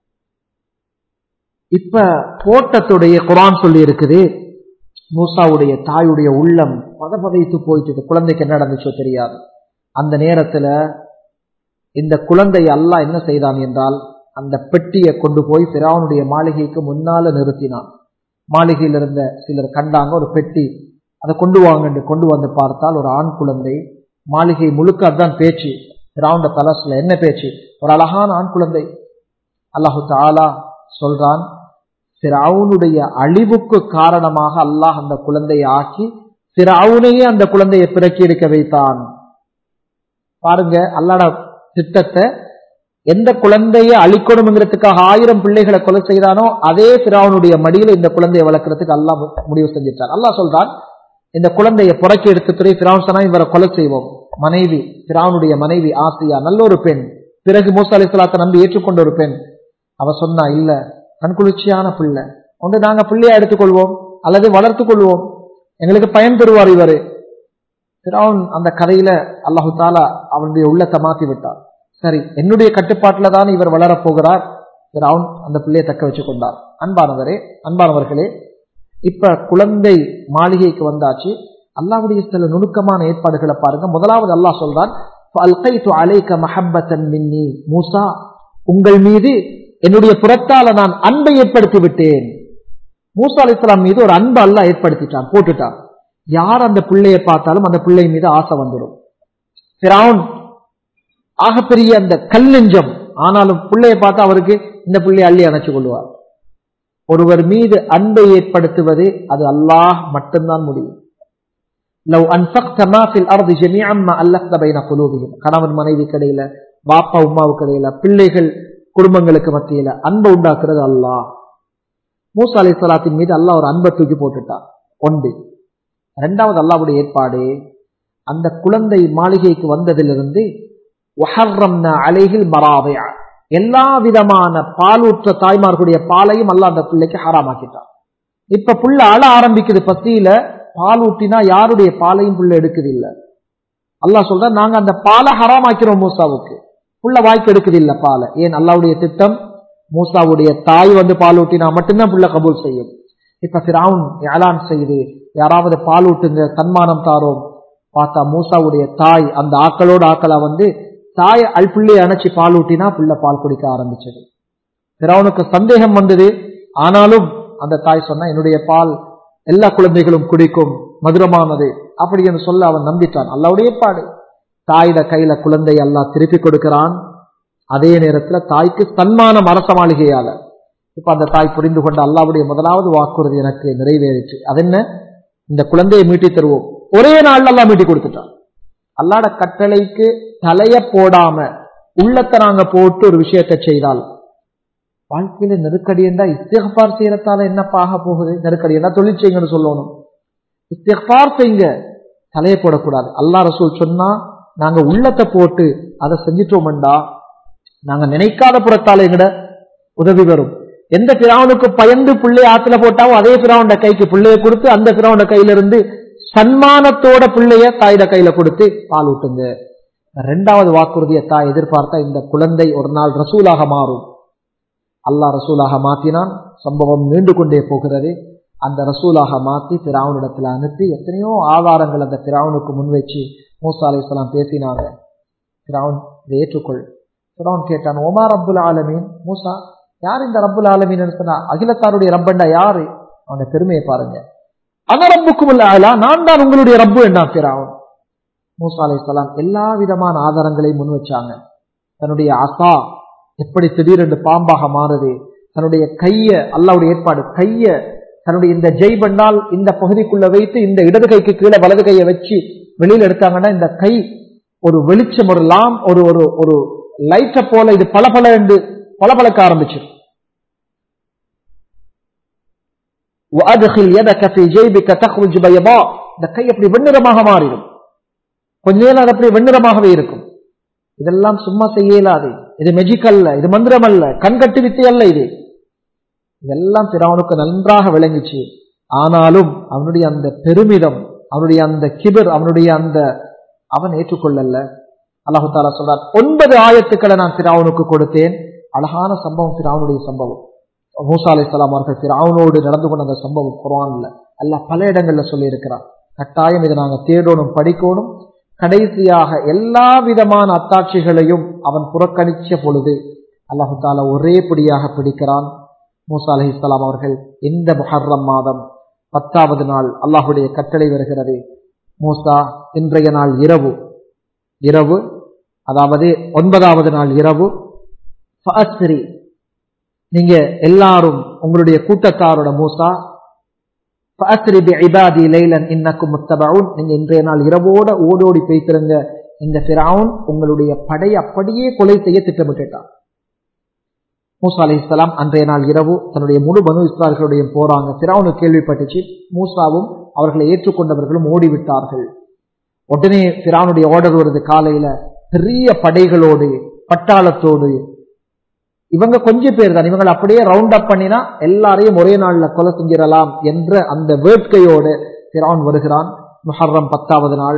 இப்ப போட்டத்துடைய குரான் சொல்லி இருக்குது மூசாவுடைய தாயுடைய உள்ளம் பதபதைத்து போயிட்டு குழந்தைக்கு என்ன நடந்துச்சோ தெரியாது அந்த நேரத்துல இந்த குழந்தை அல்லாஹ் என்ன செய்தான் என்றால் அந்த பெட்டியை கொண்டு போய் பிராவனுடைய மாளிகைக்கு முன்னால நிறுத்தினான் மாளிகையில் இருந்த சிலர் கண்டாங்க ஒரு பெட்டி அதை கொண்டு வாங்க கொண்டு வந்து பார்த்தால் ஒரு ஆண் குழந்தை மாளிகை முழுக்க அதுதான் பேச்சு பிராவுண்ட பலஸ்ல என்ன பேச்சு ஒரு அழகான ஆண் குழந்தை அல்லாஹு தாலா சொல்றான் பிராவுனுடைய அழிவுக்கு காரணமாக அல்லாஹ் அந்த குழந்தையை ஆக்கி பிராவுனையே அந்த குழந்தையை பிறக்கி எடுக்க வைத்தான் பாருங்க அல்லாட திட்டத்தை எந்த குழந்தைய அழிக்கணுங்கிறதுக்காக ஆயிரம் பிள்ளைகளை கொலை செய்தானோ அதே பிராவனுடைய மடியில இந்த குழந்தையை வளர்க்கறதுக்கு அல்லாஹ் முடிவு செஞ்சிட்டார் அல்லாஹ் சொல்றான் இந்த குழந்தையை புறக்கி எடுத்து பிராவன் சொன்னா இவரை கொலை செய்வோம் மனைவி பிராவனுடைய மனைவி ஆசியா நல்ல ஒரு பெண் பிறகு மூசா அலிஸ்லாத்தை நம்பி ஏற்றுக்கொண்ட ஒரு பெண் அவ சொன்னா இல்ல கண்குளிர்ச்சியான பிள்ளை ஒன்று நாங்க பிள்ளையா எடுத்துக்கொள்வோம் அல்லது வளர்த்துக் கொள்வோம் எங்களுக்கு பயன் பெறுவார் இவரு பிராவன் அந்த கதையில அல்லாஹு தாலா அவனுடைய உள்ளத்தை மாத்தி விட்டார் சரி என்னுடைய கட்டுப்பாட்டுல தான் இவர் வளரப் போகிறார் பிராவன் அந்த பிள்ளையை தக்க வச்சு கொண்டார் அன்பானவரே அன்பானவர்களே இப்ப குழந்தை மாளிகைக்கு வந்தாச்சு அல்லாவுடைய சில நுணுக்கமான ஏற்பாடுகளை பாருங்க முதலாவது அல்லாஹ் சொல்றான் மூசா உங்கள் மீது என்னுடைய புறத்தால நான் அன்பை ஏற்படுத்தி விட்டேன் மூசா அலி இஸ்லாம் மீது ஒரு அன்பு அல்லாஹ் ஏற்படுத்திட்டான் போட்டுட்டான் யார் அந்த பிள்ளையை பார்த்தாலும் அந்த பிள்ளை மீது ஆசை வந்துடும் பிராவுன் ஆகப்பெரிய அந்த கல் நெஞ்சம் ஆனாலும் பிள்ளையை பார்த்தா அவருக்கு இந்த பிள்ளையை அள்ளி அணைச்சு கொள்வார் ஒருவர் மீது அன்பை ஏற்படுத்துவது அது அல்லாஹ் மட்டும்தான் முடியும் லவ் அன்ஃபக்த மா ஃபில் அர்தி ஜமீஅன் மா அல்லஃப்த பைன குலூபிஹிம் கணவன் மனைவி கடையில பாப்பா உம்மாவுக்கு இடையில பிள்ளைகள் குடும்பங்களுக்கு மத்தியில அன்பை உண்டாக்குறது அல்லாஹ் மூசா அலி சலாத்தின் மீது அல்லாஹ் ஒரு அன்பை தூக்கி போட்டுட்டான் ஒன்று இரண்டாவது அல்லாவுடைய ஏற்பாடு அந்த குழந்தை மாளிகைக்கு வந்ததிலிருந்து அலைகில் மராவையா எல்லா விதமான பாலூற்ற தாய்மார்களுடைய பாலையும் அல்ல அந்த பிள்ளைக்கு ஹராமாக்கிட்டான் இப்ப புள்ள அழ ஆரம்பிக்குது பத்தியில பால் ஊட்டினா யாருடைய பாலையும் புள்ள எடுக்குது இல்ல அல்லாஹ் சொல்ற நாங்க அந்த பாலை ஹராமாக்கிறோம் மூசாவுக்கு புள்ள வாய்க்கு எடுக்குது இல்ல பாலை ஏன் அல்லாவுடைய திட்டம் மூசாவுடைய தாய் வந்து பால் ஊட்டினா மட்டும்தான் புள்ள கபூல் செய்யும் இப்ப பிராவுன் ஏலான் செய்து யாராவது பால் ஊட்டுங்க தன்மானம் தாரோம் பார்த்தா மூசாவுடைய தாய் அந்த ஆக்களோட ஆக்களா வந்து தாய் அல் பிள்ளையை அணைச்சி பால் ஊட்டினா பிள்ளை பால் குடிக்க ஆரம்பிச்சது பிறவனுக்கு சந்தேகம் வந்தது ஆனாலும் அந்த தாய் சொன்னா என்னுடைய பால் எல்லா குழந்தைகளும் குடிக்கும் மதுரமானது அப்படி என்று சொல்ல அவன் நம்பிட்டான் அல்லாவுடைய பாடு தாயிட கையில குழந்தை அல்லாஹ் திருப்பி கொடுக்கிறான் அதே நேரத்துல தாய்க்கு சன்மானம் அரச மாளிகையால இப்ப அந்த தாய் புரிந்து கொண்ட அல்லாவுடைய முதலாவது வாக்குறுதி எனக்கு நிறைவேறிச்சு அது என்ன இந்த குழந்தையை மீட்டி தருவோம் ஒரே நாள் அல்லா மீட்டி கொடுத்துட்டான் அல்லாட கட்டளைக்கு தலைய போடாம உள்ளத்தை நாங்க போட்டு ஒரு விஷயத்தை செய்தால் வாழ்க்கையில நெருக்கடி என்றா இஸ்திகபார் செய்யறதால என்ன பாக போகுது நெருக்கடி என்ன தொழில் செய்யுங்கன்னு சொல்லணும் இஸ்திகபார் செய்யுங்க தலையை போடக்கூடாது அல்லா ரசூல் சொன்னா நாங்க உள்ளத்தை போட்டு அதை செஞ்சிட்டோம்டா நாங்க நினைக்காத புறத்தால எங்கட உதவி வரும் எந்த பிராவனுக்கு பயந்து பிள்ளை ஆத்துல போட்டாவோ அதே பிராவண்ட கைக்கு பிள்ளைய கொடுத்து அந்த பிராவண்ட கையில இருந்து சன்மானத்தோட பிள்ளைய தாயிட கையில கொடுத்து பால் ஊட்டுங்க ரெண்டாவது வாக்குறுதியை தாய் எதிர்பார்த்தா இந்த குழந்தை ஒரு நாள் ரசூலாக மாறும் அல்லாஹ் ரசூலாக மாத்தினான் சம்பவம் நீண்டு கொண்டே போகிறது அந்த ரசூலாக மாத்தி பிராவனிடத்துல அனுப்பி எத்தனையோ ஆதாரங்கள் அந்த பிராவனுக்கு முன்வச்சு மூசா அலைஹிஸ்ஸலாம் பேசினாங்க பிராவன் இதை ஏற்றுக்கொள் பிராவன் கேட்டான் ஓமார் அப்துல் ஆலமீன் மூசா யார் இந்த ரப்புல் ஆலமீன் சொன்னா அகிலத்தாருடைய ரப்பண்டா யாரு அவனுடைய பெருமையை பாருங்க அந்த ரப்புக்கும் இல்ல ஆலா நான் தான் உங்களுடைய ரப்பு என்றான் பிராவன் மூசா அலைஹிஸ்ஸலாம் எல்லா விதமான ஆதாரங்களையும் முன் வச்சாங்க தன்னுடைய அசா எப்படி திடீரென்று பாம்பாக மாறுது தன்னுடைய கைய அல்லாவுடைய ஏற்பாடு கைய தன்னுடைய இந்த ஜெய் பண்ணால் இந்த பகுதிக்குள்ள வைத்து இந்த இடது கைக்கு கீழே வலது கையை வச்சு வெளியில எடுத்தாங்கன்னா இந்த கை ஒரு வெளிச்சம் ஒரு லாம் ஒரு ஒரு ஒரு லைட்டை போல இது பல பல என்று பளபளக்க ஆரம்பிச்சு وأدخل يدك في جيبك تخرج بيضاء இந்த கை அப்படி வெண்ணிறமாக மாறிடும் கொஞ்ச நேரம் அது அப்படி வெண்ணிறமாகவே இருக்கும் இதெல்லாம் சும்மா செய்ய இயலாது இது மெஜிக் அல்ல இது மந்திரம் அல்ல கண்கட்டு வித்தை அல்ல இது இதெல்லாம் பிறவனுக்கு நன்றாக விளங்கிச்சு ஆனாலும் அவனுடைய அந்த பெருமிதம் அவனுடைய அந்த கிபர் அவனுடைய அந்த அவன் ஏற்றுக்கொள்ளல அல்லாஹு தாலா சொல்றார் ஒன்பது ஆயத்துக்களை நான் பிராவனுக்கு கொடுத்தேன் அழகான சம்பவம் பிராவனுடைய சம்பவம் மூசா அலி சலாம் அவர்கள் பிராவனோடு நடந்து கொண்ட அந்த சம்பவம் குரான்ல அல்லாஹ் பல இடங்கள்ல சொல்லி இருக்கிறார் கட்டாயம் இதை நாங்க தேடணும் படிக்கணும் கடைசியாக எல்லா விதமான அத்தாட்சிகளையும் அவன் புறக்கணிச்ச பொழுது அல்லாஹு தாலா ஒரே பிடியாக பிடிக்கிறான் மூசா அலி இஸ்லாம் அவர்கள் இந்த முஹர்ரம் மாதம் பத்தாவது நாள் அல்லாஹுடைய கட்டளை வருகிறது மூசா இன்றைய நாள் இரவு இரவு அதாவது ஒன்பதாவது நாள் இரவு ஃபஅஸ்ரி நீங்க எல்லாரும் உங்களுடைய கூட்டத்தாரோட மூசா ஃபஅஸ்ரி பிஇபாதி லைலன் இன்னக்கும் முத்தபஊன் நீங்க இன்றைய நாள் இரவோட ஓடோடி பேய்த்திருங்க இந்த ஃபிரௌன் உங்களுடைய படை அப்படியே கொலை செய்ய திட்டமிட்டுட்டான் மூசா அலி இஸ்லாம் அன்றைய நாள் இரவு தன்னுடைய முழு பனு இஸ்லார்களுடைய போறாங்க ஃபிரௌனு கேள்விப்பட்டுச்சு மூசாவும் அவர்களை ஏற்றுக்கொண்டவர்களும் ஓடிவிட்டார்கள் உடனே ஃபிரௌனுடைய ஆர்டர் வருது காலையில பெரிய படைகளோடு பட்டாளத்தோடு இவங்க கொஞ்சம் பேர் தான் இவங்களை அப்படியே ரவுண்ட் அப் பண்ணினா எல்லாரையும் ஒரே நாள்ல கொலை செஞ்சிடலாம் என்ற அந்த வேட்கையோடு ஃபிரௌன் வருகிறான் முஹர்ரம் பத்தாவது நாள்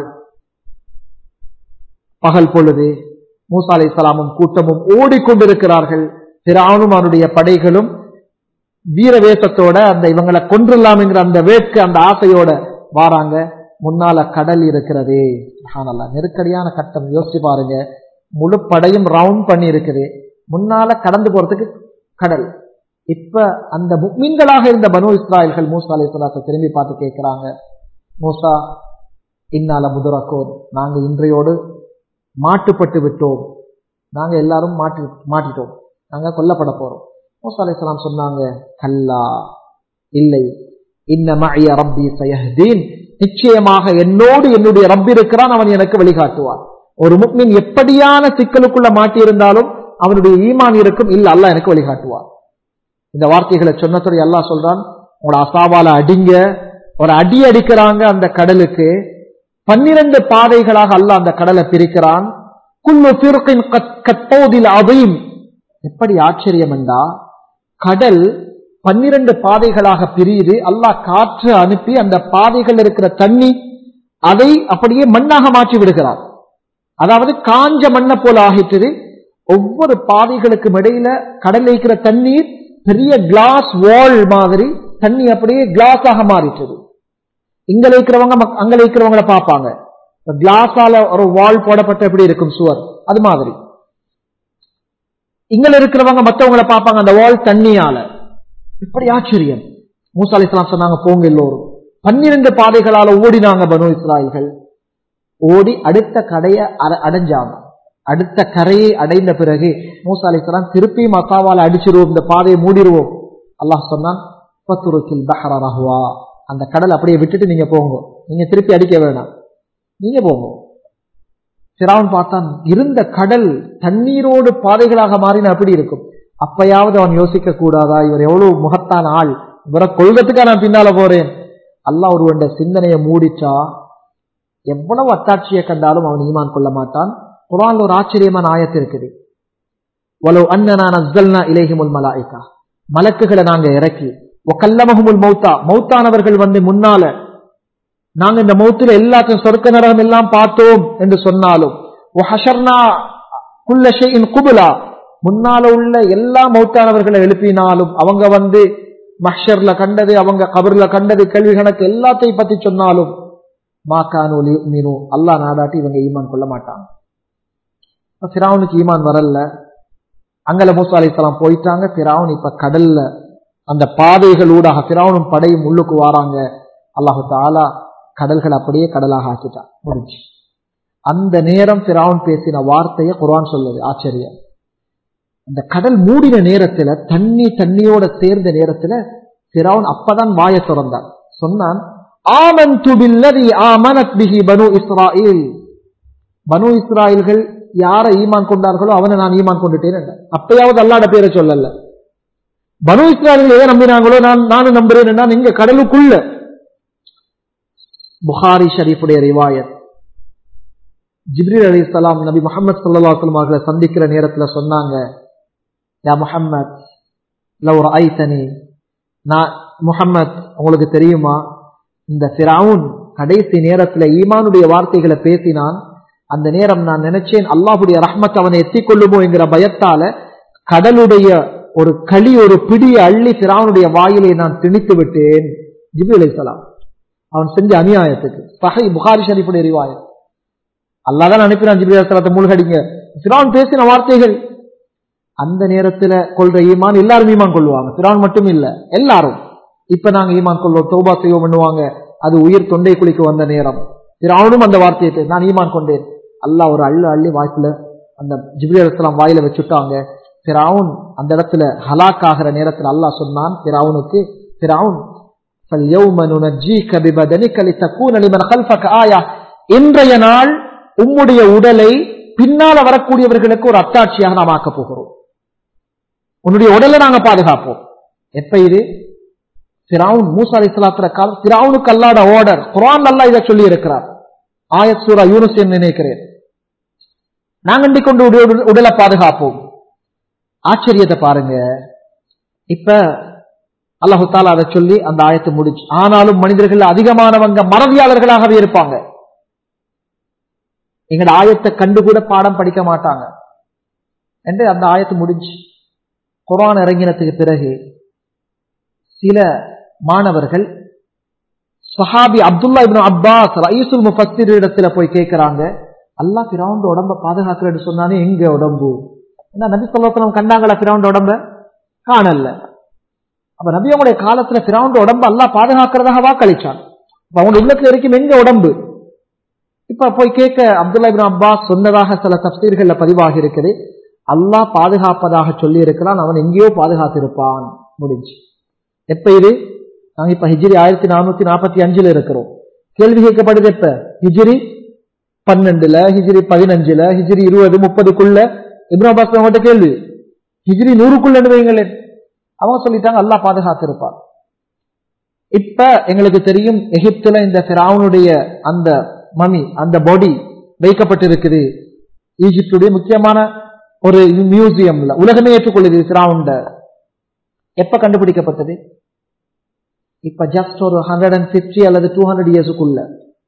பகல் பொழுது மூசா அலை சலாமும் கூட்டமும் ஓடிக்கொண்டிருக்கிறார்கள் பிரானும் அவனுடைய படைகளும் வீரவேசத்தோட அந்த இவங்களை கொன்றுலாம்ங்கிற அந்த வேட்கை அந்த ஆசையோட வாராங்க முன்னால கடல் இருக்கிறது சுப்ஹானல்லா நெருக்கடியான கட்டம் யோசிச்சு பாருங்க முழு படையும் ரவுண்ட் பண்ணி இருக்குது முன்னால கடந்து போறதுக்கு கடல் இப்ப அந்த முக்மீன்களாக இருந்த பனு இஸ்ராயல்கள் மூசா அலி சொல்லாத்தை திரும்பி பார்த்து கேட்கிறாங்க மூசா இன்னால முதரக்கோன் நாங்க இன்றையோடு மாட்டுப்பட்டு விட்டோம் நாங்க எல்லாரும் மாட்டி மாட்டிட்டோம் நாங்க கொல்லப்பட போறோம் மூசா அலைஹிஸ்ஸலாம் சொன்னாங்க கல்லா இல்லை இன்ன மஅய ரப்பி சயஹ்தீன் நிச்சயமாக என்னோடு என்னுடைய ரப் இருக்கிறான் அவன் எனக்கு வழிகாட்டுவான் ஒரு முக்மின் எப்படியான சிக்கலுக்குள்ள மாட்டியிருந்தாலும் அவனுடைய ஈமான் இருக்கும் இல்ல அல்லாஹ் எனக்கு வழிகாட்டுவான் இந்த வார்த்தைகளை சொன்னதுடைய அல்லாஹ் சொல்றான் உங்களோட அசாவால அடிங்க ஒரு அடி அடிக்கிறாங்க அந்த கடலுக்கு பன்னிரண்டு பாதைகளாக அல்லாஹ் அந்த கடலை பிரிக்கிறான் குல்லு பிறக்கின் கத்தோதில் அதையும் எப்படி ஆச்சரியம் என்றா கடல் பன்னிரண்டு பாதைகளாக பிரியுது அல்லாஹ் காற்று அனுப்பி அந்த பாதைகள் இருக்கிற தண்ணி அதை அப்படியே மண்ணாக மாற்றி விடுகிறார் அதாவது காஞ்ச மண்ணை போல ஆகிட்டது ஒவ்வொரு பாதைகளுக்கும் இடையில கடல் இருக்கிற தண்ணீர் பெரிய கிளாஸ் வால் மாதிரி தண்ணி அப்படியே கிளாஸாக மாறிட்டது இங்க இருக்கிறவங்க மக்- அங்க இருக்கிறவங்கள பார்ப்பாங்க கிளாஸால ஒரு வால் போடப்பட்ட எப்படி இருக்கும் சுவர் அது மாதிரி இங்க இருக்கிறவங்க மத்தவங்கள பார்ப்பாங்க அந்த வால் தண்ணியால இப்படி ஆச்சரியம் மூசா அலிஸ்லாம் சொன்னாங்க போங்க எல்லோரும் பன்னிரண்டு பாதைகளால ஓடினாங்க பனு இஸ்ராயல்கள் ஓடி அடுத்த கடையை அட- அடைஞ்சாங்க அடுத்த கரையை அடைந்த பிறகு மூசா அலிஸ்லாம் திருப்பி மசாவால அடிச்சிருவோம் இந்த பாதையை மூடிடுவோம் அல்லாஹ் சொன்னான் "ஃபத்துருக்கில் பஹர ரஹ்வா." அந்த கடல் அப்படியே விட்டுட்டு நீங்க போங்க நீங்க திருப்பி அடிக்க வேணாம் நீங்க போங்க சிராவன் பார்த்தான் இருந்த கடல் தண்ணீரோடு பாதைகளாக மாறின அப்படி இருக்கும் அப்பயாவது அவன் யோசிக்க கூடாதா இவர் எவ்வளவு முகத்தான் ஆள் இவரை கொள்கத்துக்கா நான் பின்னால போறேன் அல்லாஹ் ஒருவன் சிந்தனையை மூடிச்சா எவ்வளவு அத்தாட்சியை கண்டாலும் அவன் ஈமான் கொள்ள மாட்டான் குரான்ல ஒரு ஆச்சரியமான ஆயத்து இருக்குது வலோ அன்னனா நஸ்ஸல்னா இலைஹிமுல் மலாயிகா மலக்குகளை நாங்க இறக்கி ஒக்கல்லமஹுமுல் மௌத்தா மௌத்தானவர்கள் வந்து முன்னால நாங்க இந்த மௌத்துல எல்லாத்தையும் சொர்க்க நரகம் எல்லாம் பார்த்தோம் என்று சொன்னாலும் ஒஹஷர்னா குல்ல ஷைஇன் குபுலா முன்னால உள்ள எல்லா மௌத்தானவர்களை எழுப்பினாலும் அவங்க வந்து மஹ்ஷர்ல கண்டது அவங்க கபர்ல கண்டது கேள்வி கணக்கு எல்லாத்தையும் பத்தி சொன்னாலும் மாக்கானு மீனு அல்லாஹ் நாடாட்டி இவங்க ஈமான் கொள்ள மாட்டாங்க ஃபிரௌனுக்கு ஈமான் வரல அங்கல மூசா அலைஹிஸ்ஸலாம் போயிட்டாங்க ஃபிரௌன் இப்ப கடல்ல அந்த பாதைகள் ஊடாக ஃபிரௌனும் படையும் உள்ளுக்கு வாராங்க அல்லாஹு தாலா கடல்கள் அப்படியே கடலாக ஆக்கிட்டான் முடிஞ்சு அந்த நேரம் ஃபிரௌன் பேசின வார்த்தையை குர்ஆன் சொல்லுது ஆச்சரியம் அந்த கடல் மூடின நேரத்துல தண்ணி தண்ணியோட சேர்ந்த நேரத்துல ஃபிரௌன் அப்பதான் வாயை திறந்தான் சொன்னான் ஆமன்து பில்லதி ஆமனத் பிஹி பனு இஸ்ராயில் பனு இஸ்ராயில்கள் யாரை ஈமான் கொண்டார்களோ அவனை நான் ஈமான் கொண்டுட்டேன் என்றான். அப்பயாவது அல்லாட பேரை சொல்லல பனு இஸ்ராயல்கள் எதை நம்பினாங்களோ நான் நானும் நம்புறேன் நான் இங்க கடலுக்குள்ள புகாரி ஷரீஃபுடைய ரிவாயத் ஜிப்ரீல் அலைஹிஸ்ஸலாம் நபி முஹம்மது ஸல்லல்லாஹு அலைஹி வஸல்லம் அவர்களை சந்திக்கிற நேரத்துல சொன்னாங்க யா முஹம்மத் லவ் ரஐதனி நான் முஹம்மத் உங்களுக்கு தெரியுமா இந்த ஃபிரௌன் கடைசி நேரத்துல ஈமானுடைய வார்த்தைகளை பேசினான் அந்த நேரம் நான் நினைச்சேன் அல்லாஹ்வுடைய ரஹ்மத் அவனை எத்திக்கொள்ளுமோ என்கிற பயத்தால கடலுடைய ஒரு களி ஒரு பிடியை அள்ளி ஃபிரௌனுடைய வாயிலை நான் திணித்து விட்டேன் ஜிப்ரீல் அலைஹிஸ்ஸலாம் அவன் செஞ்ச அநியாயத்துக்கு சஹை புகாரி ஷரீஃபுடைய ரிவாயத் அல்லாஹ் தான் அனுப்பினான் ஜிப்ரீல் அலைஹிஸ்ஸலாத்தை மூழ்கடிங்க ஃபிரௌன் பேசின வார்த்தைகள் அந்த நேரத்துல கொள்ற ஈமான் எல்லாரும் ஈமான் கொள்வாங்க ஃபிரௌன் மட்டும் இல்ல எல்லாரும் இப்ப நாங்க ஈமான் கொள்வோம் தௌபா செய்வோம் பண்ணுவாங்க அது உயிர் தொண்டை குளிக்கு வந்த நேரம் ஃபிரௌனும் அந்த வார்த்தையை பே- நான் ஈமான் கொண்டேன் அல்லாஹ் ஒரு அள்ளு அள்ளி வாய்ப்புல அந்த ஜிப்ரீல் அலைஹிஸ்ஸலாம் வாயில வச்சுட்டாங்க ஃபிரௌன் அந்த இடத்துல ஹலாக் ஆகிற நேரத்துல அல்லாஹ் சொன்னான் ஃபிரௌனுக்கு ஃபிரௌன் فَالْيَوْمَ نُنَجِّيكَ بِبَدَنِكَ لِتَكُونَ لِمَنْ خَلْفَكَ آيَةً இன்றைய நாள் உம்முடைய உடலை பின்னால வரக்கூடியவர்களுக்கு ஒரு அத்தாட்சியாக நாம் ஆக்கப் போகிறோம் உன்னுடைய உடலை நாங்க பாதுகாப்போம் எப்ப இது ஃபிரௌன் மூசா அலைஹிஸ்ஸலாத்துற காலம் ஃபிரௌனுக்கு அல்லாட ஆர்டர் குர்ஆன் அல்லாஹ் இதை சொல்லி இருக்கிறார் ஆயத் சூரா யூனுஸ் என்று நினைக்கிறேன் நாங்க இன்றைக்கு கொண்டு உட- உடலை பாதுகாப்போம் ஆச்சரியத்தை பாருங்க இப்ப அல்லாஹு தாலா அதை சொல்லி அந்த ஆயத்தை முடிச்சு ஆனாலும் மனிதர்கள் அதிகமானவங்க மறதியாளர்களாகவே இருப்பாங்க எங்கட ஆயத்தை கண்டு கூட பாடம் படிக்க மாட்டாங்க என்று அந்த ஆயத்து முடிஞ்சு குர்ஆன் இறங்கினதுக்கு பிறகு சில மாணவர்கள் சஹாபி அப்துல்லா இப்னு அப்பாஸ் ரயீசுல் முஃபஸ்ஸிர் இடத்துல போய் கேட்கறாங்க அல்லாஹ் ஃபிரௌன் உடம்ப பாதுகாக்கிறேன்னு சொன்னானே எங்க உடம்பு ஏன்னா நபி சொல்லலாம் கண்டாங்களா ஃபிரௌன் உடம்ப காணல அப்ப நபியோடைய காலத்துல ஃபிரௌன் உடம்ப அல்லாஹ் பாதுகாக்கிறதாக வாக்களிச்சான் அப்ப அவங்க உள்ளத்துல இருக்கும் எங்க உடம்பு இப்ப போய் கேட்க அப்துல்லா இப்னு அப்பாஸ் சொன்னதாக சில தப்சீர்கள்ல பதிவாகி இருக்குது அல்லாஹ் பாதுகாப்பதாக சொல்லி இருக்கிறான் அவன் எங்கேயோ பாதுகாத்திருப்பான் முடிஞ்சு எப்ப இது நாங்க இப்ப ஹிஜ்ரி ஆயிரத்தி நானூத்தி நாற்பத்தி அஞ்சுல இருக்கிறோம் கேள்வி கேட்கப்படுது எப்ப ஹிஜ்ரி பன்னெண்டுல ஹிஜ்ரி பதினஞ்சுல ஹிஜ்ரி இருபது முப்பதுக்குள்ள இப்னு அப்பாஸ் அவங்கள்ட்ட கேள்வி ஹிஜ்ரி நூறுக்குள்ள வைங்களேன் அவங்க சொல்லிட்டாங்க அல்லாஹ் பாதுகாத்திருப்பான் இப்ப எங்களுக்கு தெரியும் எகிப்துல இந்த ஃபிரௌனுடைய அந்த மமி அந்த பாடி வைக்கப்பட்டிருக்குது ஈஜிப்டுடைய முக்கியமான ஒரு மியூசியம்ல உலகமே ஏற்றுக்கொள்ளுது ஃபிரௌண்ட எப்ப கண்டுபிடிக்கப்பட்டது இப்ப ஜஸ்ட் ஒரு ஹண்ட்ரட் அண்ட் பிப்டி அல்லது டூ ஹண்ட்ரட் இயர்ஸுக்குள்ள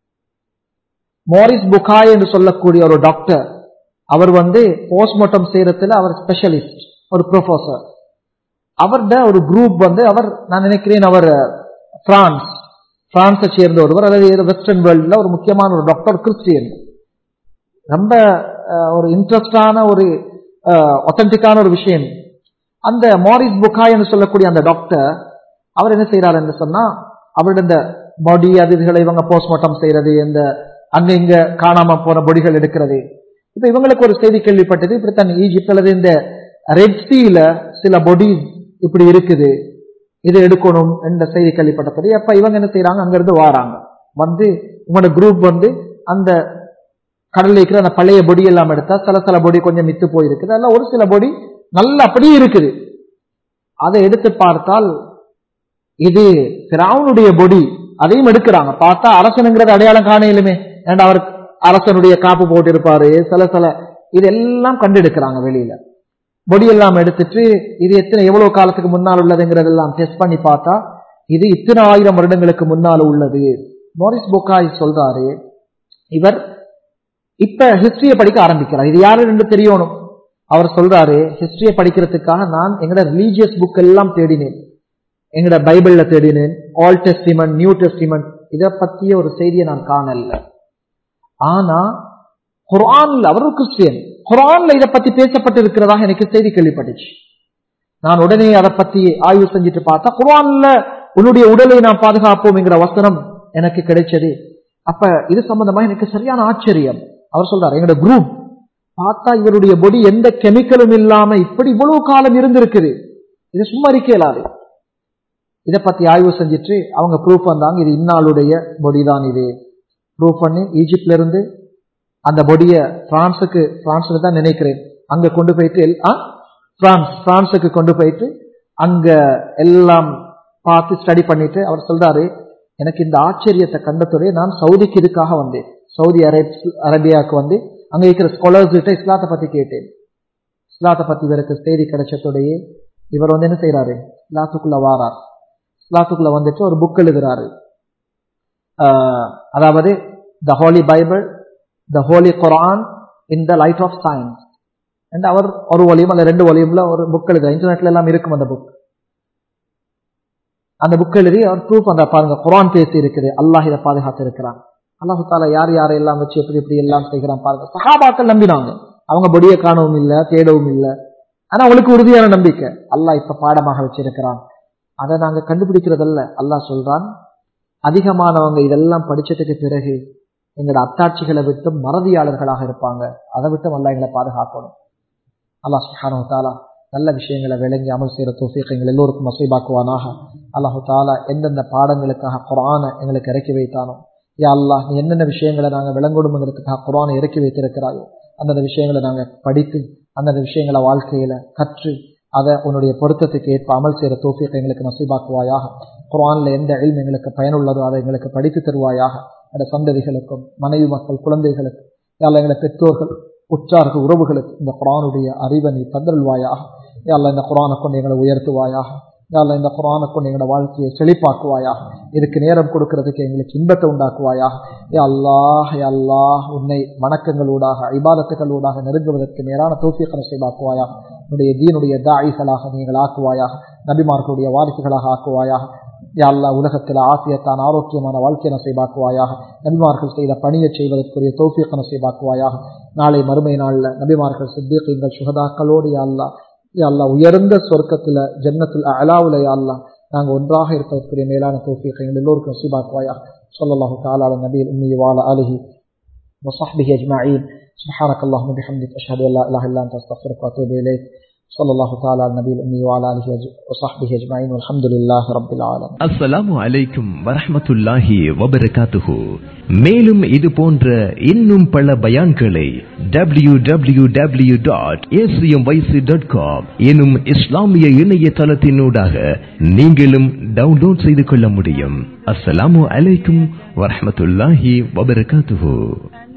மோரிஸ் புகாய் என்று சொல்லக்கூடிய ஒரு டாக்டர் அவர் வந்து போஸ்ட்மார்ட்டம் செய்யறதுல அவர் ஸ்பெஷலிஸ்ட் ஒரு ப்ரொஃபசர் அவர்ட ஒரு குரூப் வந்து அவர் நான் நினைக்கிறேன் அவர் பிரான்ஸ் பிரான்ஸை சேர்ந்த ஒருவர் அல்லது வெஸ்டர்ன் வேர்ல்ட்ல ஒரு முக்கியமான ஒரு டாக்டர் கிறிஸ்டியன் ரொம்ப அஹ், ஒரு இன்ட்ரெஸ்டான ஒரு ஒத்தன்டிக்கான ஒரு விஷயம் அந்த மாரிஸ் புகாய் என்று சொல்லக்கூடிய அந்த டாக்டர் அவர் என்ன செய்யறாரு என்று சொன்னா அவருடைய இந்த பாடி அது இதுகளை இவங்க போஸ்ட்மார்ட்டம் செய்யறது இந்த அங்க இங்க காணாம போன பொடிகள் எடுக்கிறது இப்ப இவங்களுக்கு ஒரு செய்தி கேள்விப்பட்டது இப்படித்தான் ஈஜிப்ட் அல்லது இந்த ரெட் சீல சில பொடிஸ் இப்படி இருக்குது இதை எடுக்கணும் என்ற செய்தி கேள்விப்பட்டது அப்ப இவங்க என்ன செய்யறாங்க அங்க இருந்து வாராங்க வந்து உங்களோட குரூப் வந்து அந்த கடல்ல இருக்கிற அந்த பழைய பொடி எல்லாம் எடுத்தா சில சில பொடி கொஞ்சம் மித்து போயிருக்குது அதெல்லாம் ஒரு சில பொடி நல்ல அப்படியே இருக்குது அதை எடுத்து பார்த்தால் இது பிராவுனுடைய பொடி அதையும் எடுக்கிறாங்க பார்த்தா அரசனுங்கிறது அடையாளம் காணையிலுமே ஏன்டா அவர் அரசனுடைய காப்பு போட்டிருப்பாரு சில சில இதெல்லாம் கண்டெடுக்கிறாங்க வெளியில பொடி எல்லாம் எடுத்துட்டு இது எத்தனை எவ்வளவு காலத்துக்கு முன்னால் உள்ளதுங்கிறதெல்லாம் டெஸ்ட் பண்ணி பார்த்தா இது இத்தனை ஆயிரம் வருடங்களுக்கு முன்னால் உள்ளது மோரிஸ் பொக்காய் சொல்றாரு இவர் இப்ப ஹிஸ்டரியை படிக்க ஆரம்பிக்கிறார் இது யாரு என்று தெரியணும் அவர் சொல்றாரு ஹிஸ்டரியை படிக்கிறதுக்காக நான் எங்கட ரிலீஜியஸ் புக் எல்லாம் தேடினேன் எங்கட பைபிள்ல தேடினேன் ஆல் டெஸ்டிமெண்ட் நியூ டெஸ்டிமெண்ட் இதை பத்திய ஒரு செய்தியை நான் காணல ஆனா குரான்ல அவர் ஒரு கிறிஸ்டியன் குரான்ல இதை பத்தி பேசப்பட்டு இருக்கிறதாக எனக்கு செய்தி கேள்விப்பட்டுச்சு நான் உடனே அதை பத்தி ஆய்வு செஞ்சுட்டு பார்த்தா குரான்ல உன்னுடைய உடலை நாம் பாதுகாப்போம்ங்கிற வசனம் எனக்கு கிடைச்சது அப்ப இது சம்பந்தமா எனக்கு சரியான ஆச்சரியம் அவர் சொல்றாரு எங்களோட குரூப் பார்த்தா இவருடைய பொடி எந்த கெமிக்கலும் இல்லாம இப்படி இவ்வளவு காலம் இருந்திருக்குது இது சும்மா இருக்கலாது இதை பத்தி ஆய்வு செஞ்சுட்டு அவங்க ப்ரூஃப் வந்தாங்க இது இன்னாளுடைய பொடி தான் இது ப்ரூஃப் பண்ணி ஈஜிப்ட்ல இருந்து அந்த பொடிய பிரான்ஸுக்கு பிரான்ஸ்ல தான் நினைக்கிறேன் அங்க கொண்டு போயிட்டு எல்- ஆ? பிரான்ஸ் பிரான்ஸுக்கு கொண்டு போயிட்டு அங்க எல்லாம் பார்த்து ஸ்டடி பண்ணிட்டு அவர் சொல்றாரு எனக்கு இந்த ஆச்சரியத்தை கண்டத்துடைய நான் சவுதிக்கு இதுக்காக வந்தேன் சவுதி அரேப் அரேபியாவுக்கு வந்து அங்க இருக்கிற ஸ்காலர்ஸ் கிட்ட இஸ்லாத்தை பத்தி கேட்டேன் இஸ்லாத்தை பத்தி இவருக்கு செய்தி கிடைச்சதுடைய இவர் வந்து என்ன செய்யறாரு இஸ்லாத்துக்குள்ள வாரார் இஸ்லாத்துக்குள்ள வந்துட்டு ஒரு புக் எழுதுறாரு ஆஹ் அதாவது the holy Bible the holy Quran in the light of science and அவர் ஒரு வால்யூம் அல்ல ரெண்டு வால்யூம்ல ஒரு புக் எழுதுறாரு இன்டர்நெட்ல எல்லாம் இருக்கும் அந்த புக் அந்த புக் எழுதி அவர் ப்ரூஃப் அந்த பாருங்க குரான் பேசி இருக்குது அல்லாஹ் இதை பாதுகாத்து இருக்கிறான் அல்லாஹு தாலா யார் யாரெல்லாம் வச்சு எப்படி எப்படி எல்லாம் செய்கிறான் பாருங்க சஹாபாக்கள் நம்பினாங்க அவங்க பொடியை காணவும் இல்லை தேடவும் இல்லை ஆனா அவங்களுக்கு உறுதியான நம்பிக்கை அல்லாஹ் இப்ப பாடமாக வச்சிருக்கிறான் அதை நாங்க கண்டுபிடிக்கிறதல்ல அல்லாஹ் சொல்றான் அதிகமானவங்க இதெல்லாம் படிச்சதுக்கு பிறகு எங்களோட அத்தாட்சிகளை விட்டு மறதியாளர்களாக இருப்பாங்க அதை விட்டு அல்லாஹ் எங்களை பாதுகாக்கணும் அல்லாஹ் சுஹானு தாலா நல்ல விஷயங்களை விளங்கி அமல் செய்கிற தோஃபீக் எங்கள் எல்லோருக்கும் நசீபாக்குவானாக அல்லாஹு தாலா எந்தெந்த பாடங்களுக்காக குரானை எங்களுக்கு இறக்கி வைத்தானோ யா அல்லாஹ் நீ என்னென்ன விஷயங்களை நாங்கள் விளங்கணுங்கிறதுக்காக குரானை இறக்கி வைத்திருக்கிறாயோ அந்தந்த விஷயங்களை நாங்கள் படித்து அந்தந்த விஷயங்களை வாழ்க்கையில கற்று அதை உன்னுடைய பொருத்தத்துக்கு ஏற்ப அமல் செய்கிற தோஃபீக் எங்களுக்கு நசீபாக்குவாயாக குரான்ல எந்த எல்ம் எங்களுக்கு பயனுள்ளதோ அதை எங்களுக்கு படித்து தருவாயாக அந்த சந்ததிகளுக்கும் மனைவி மக்கள் குழந்தைகளுக்கு யாழ்லா எங்களை பெற்றோர்கள் உற்றார்கள் உறவுகளுக்கு இந்த குரானுடைய அறிவை நீ தந்தருள்வாயாக யாழ்லா இந்த குரானை கொண்டு எங்களை உயர்த்துவாயாக யாழ்லா இந்த குரானை கொண்டு எங்களோட வாழ்க்கையை செழிப்பாக்குவாயாக இதுக்கு நேரம் கொடுக்கறதுக்கு எங்களுக்கு இன்பத்தை உண்டாக்குவாயாக யா அல்லாஹ் யா அல்லாஹ் உன்னை வணக்கங்களூடாக இபாதத்துகளூடாக நெருங்குவதற்கு நேரான தோஃபியக்கனை செய்வாக்குவாயாக உன்னுடைய தீனுடைய தாயிகளாக நீங்கள் ஆக்குவாயாக நபிமார்களுடைய வாரிசுகளாக ஆக்குவாயாக யா அல்லாஹ் உலகத்தில் ஆசியத்தான் ஆரோக்கியமான வாழ்க்கை நசைபாக்குவாயாக நபிமார்கள் செய்த பணியை செய்வதற்குரிய தௌஃபீக் நசைபாக்குவாயாக நாளை மறுமை நாளில் நபிமார்கள் சித்திகங்கள் சுகதாக்களோடு யா அல்லாஹ் யா அல்லாஹ் உயர்ந்த சொர்க்கத்தில் ஜன்னத்தில் அலாவுல யா அல்லாஹ் நாங்கள் ஒன்றாக இருப்பதற்குரிய மேலான தௌஃபீக் எங்கள் எல்லோருக்கும் நசீபாக்குவாயாக சொல்லல்லாஹு تعالى على النبي الأمي وعلى آله وصحبه أجمعين سبحانك اللهم وبحمدك أشهد أن لا إله إلا أنت أستغفرك وأتوب إليك صلى الله تعالى على النبي الأمي وعلى آله وصحبه أجمعين والحمد لله رب العالمين அஸ்ஸலாமு அலைக்கும் வரஹ்மத்துல்லாஹி வபரகாத்துஹு மேலும் இது போன்ற இன்னும் பல பயான்களை W W W dot dot com எனும் இஸ்லாமிய இணையதளத்தினூடாக நீங்களும் டவுன்லோட் செய்து கொள்ள முடியும் அஸ்ஸலாமு அலைக்கும் வரஹ்மத்துல்லாஹி வபரகாத்துஹு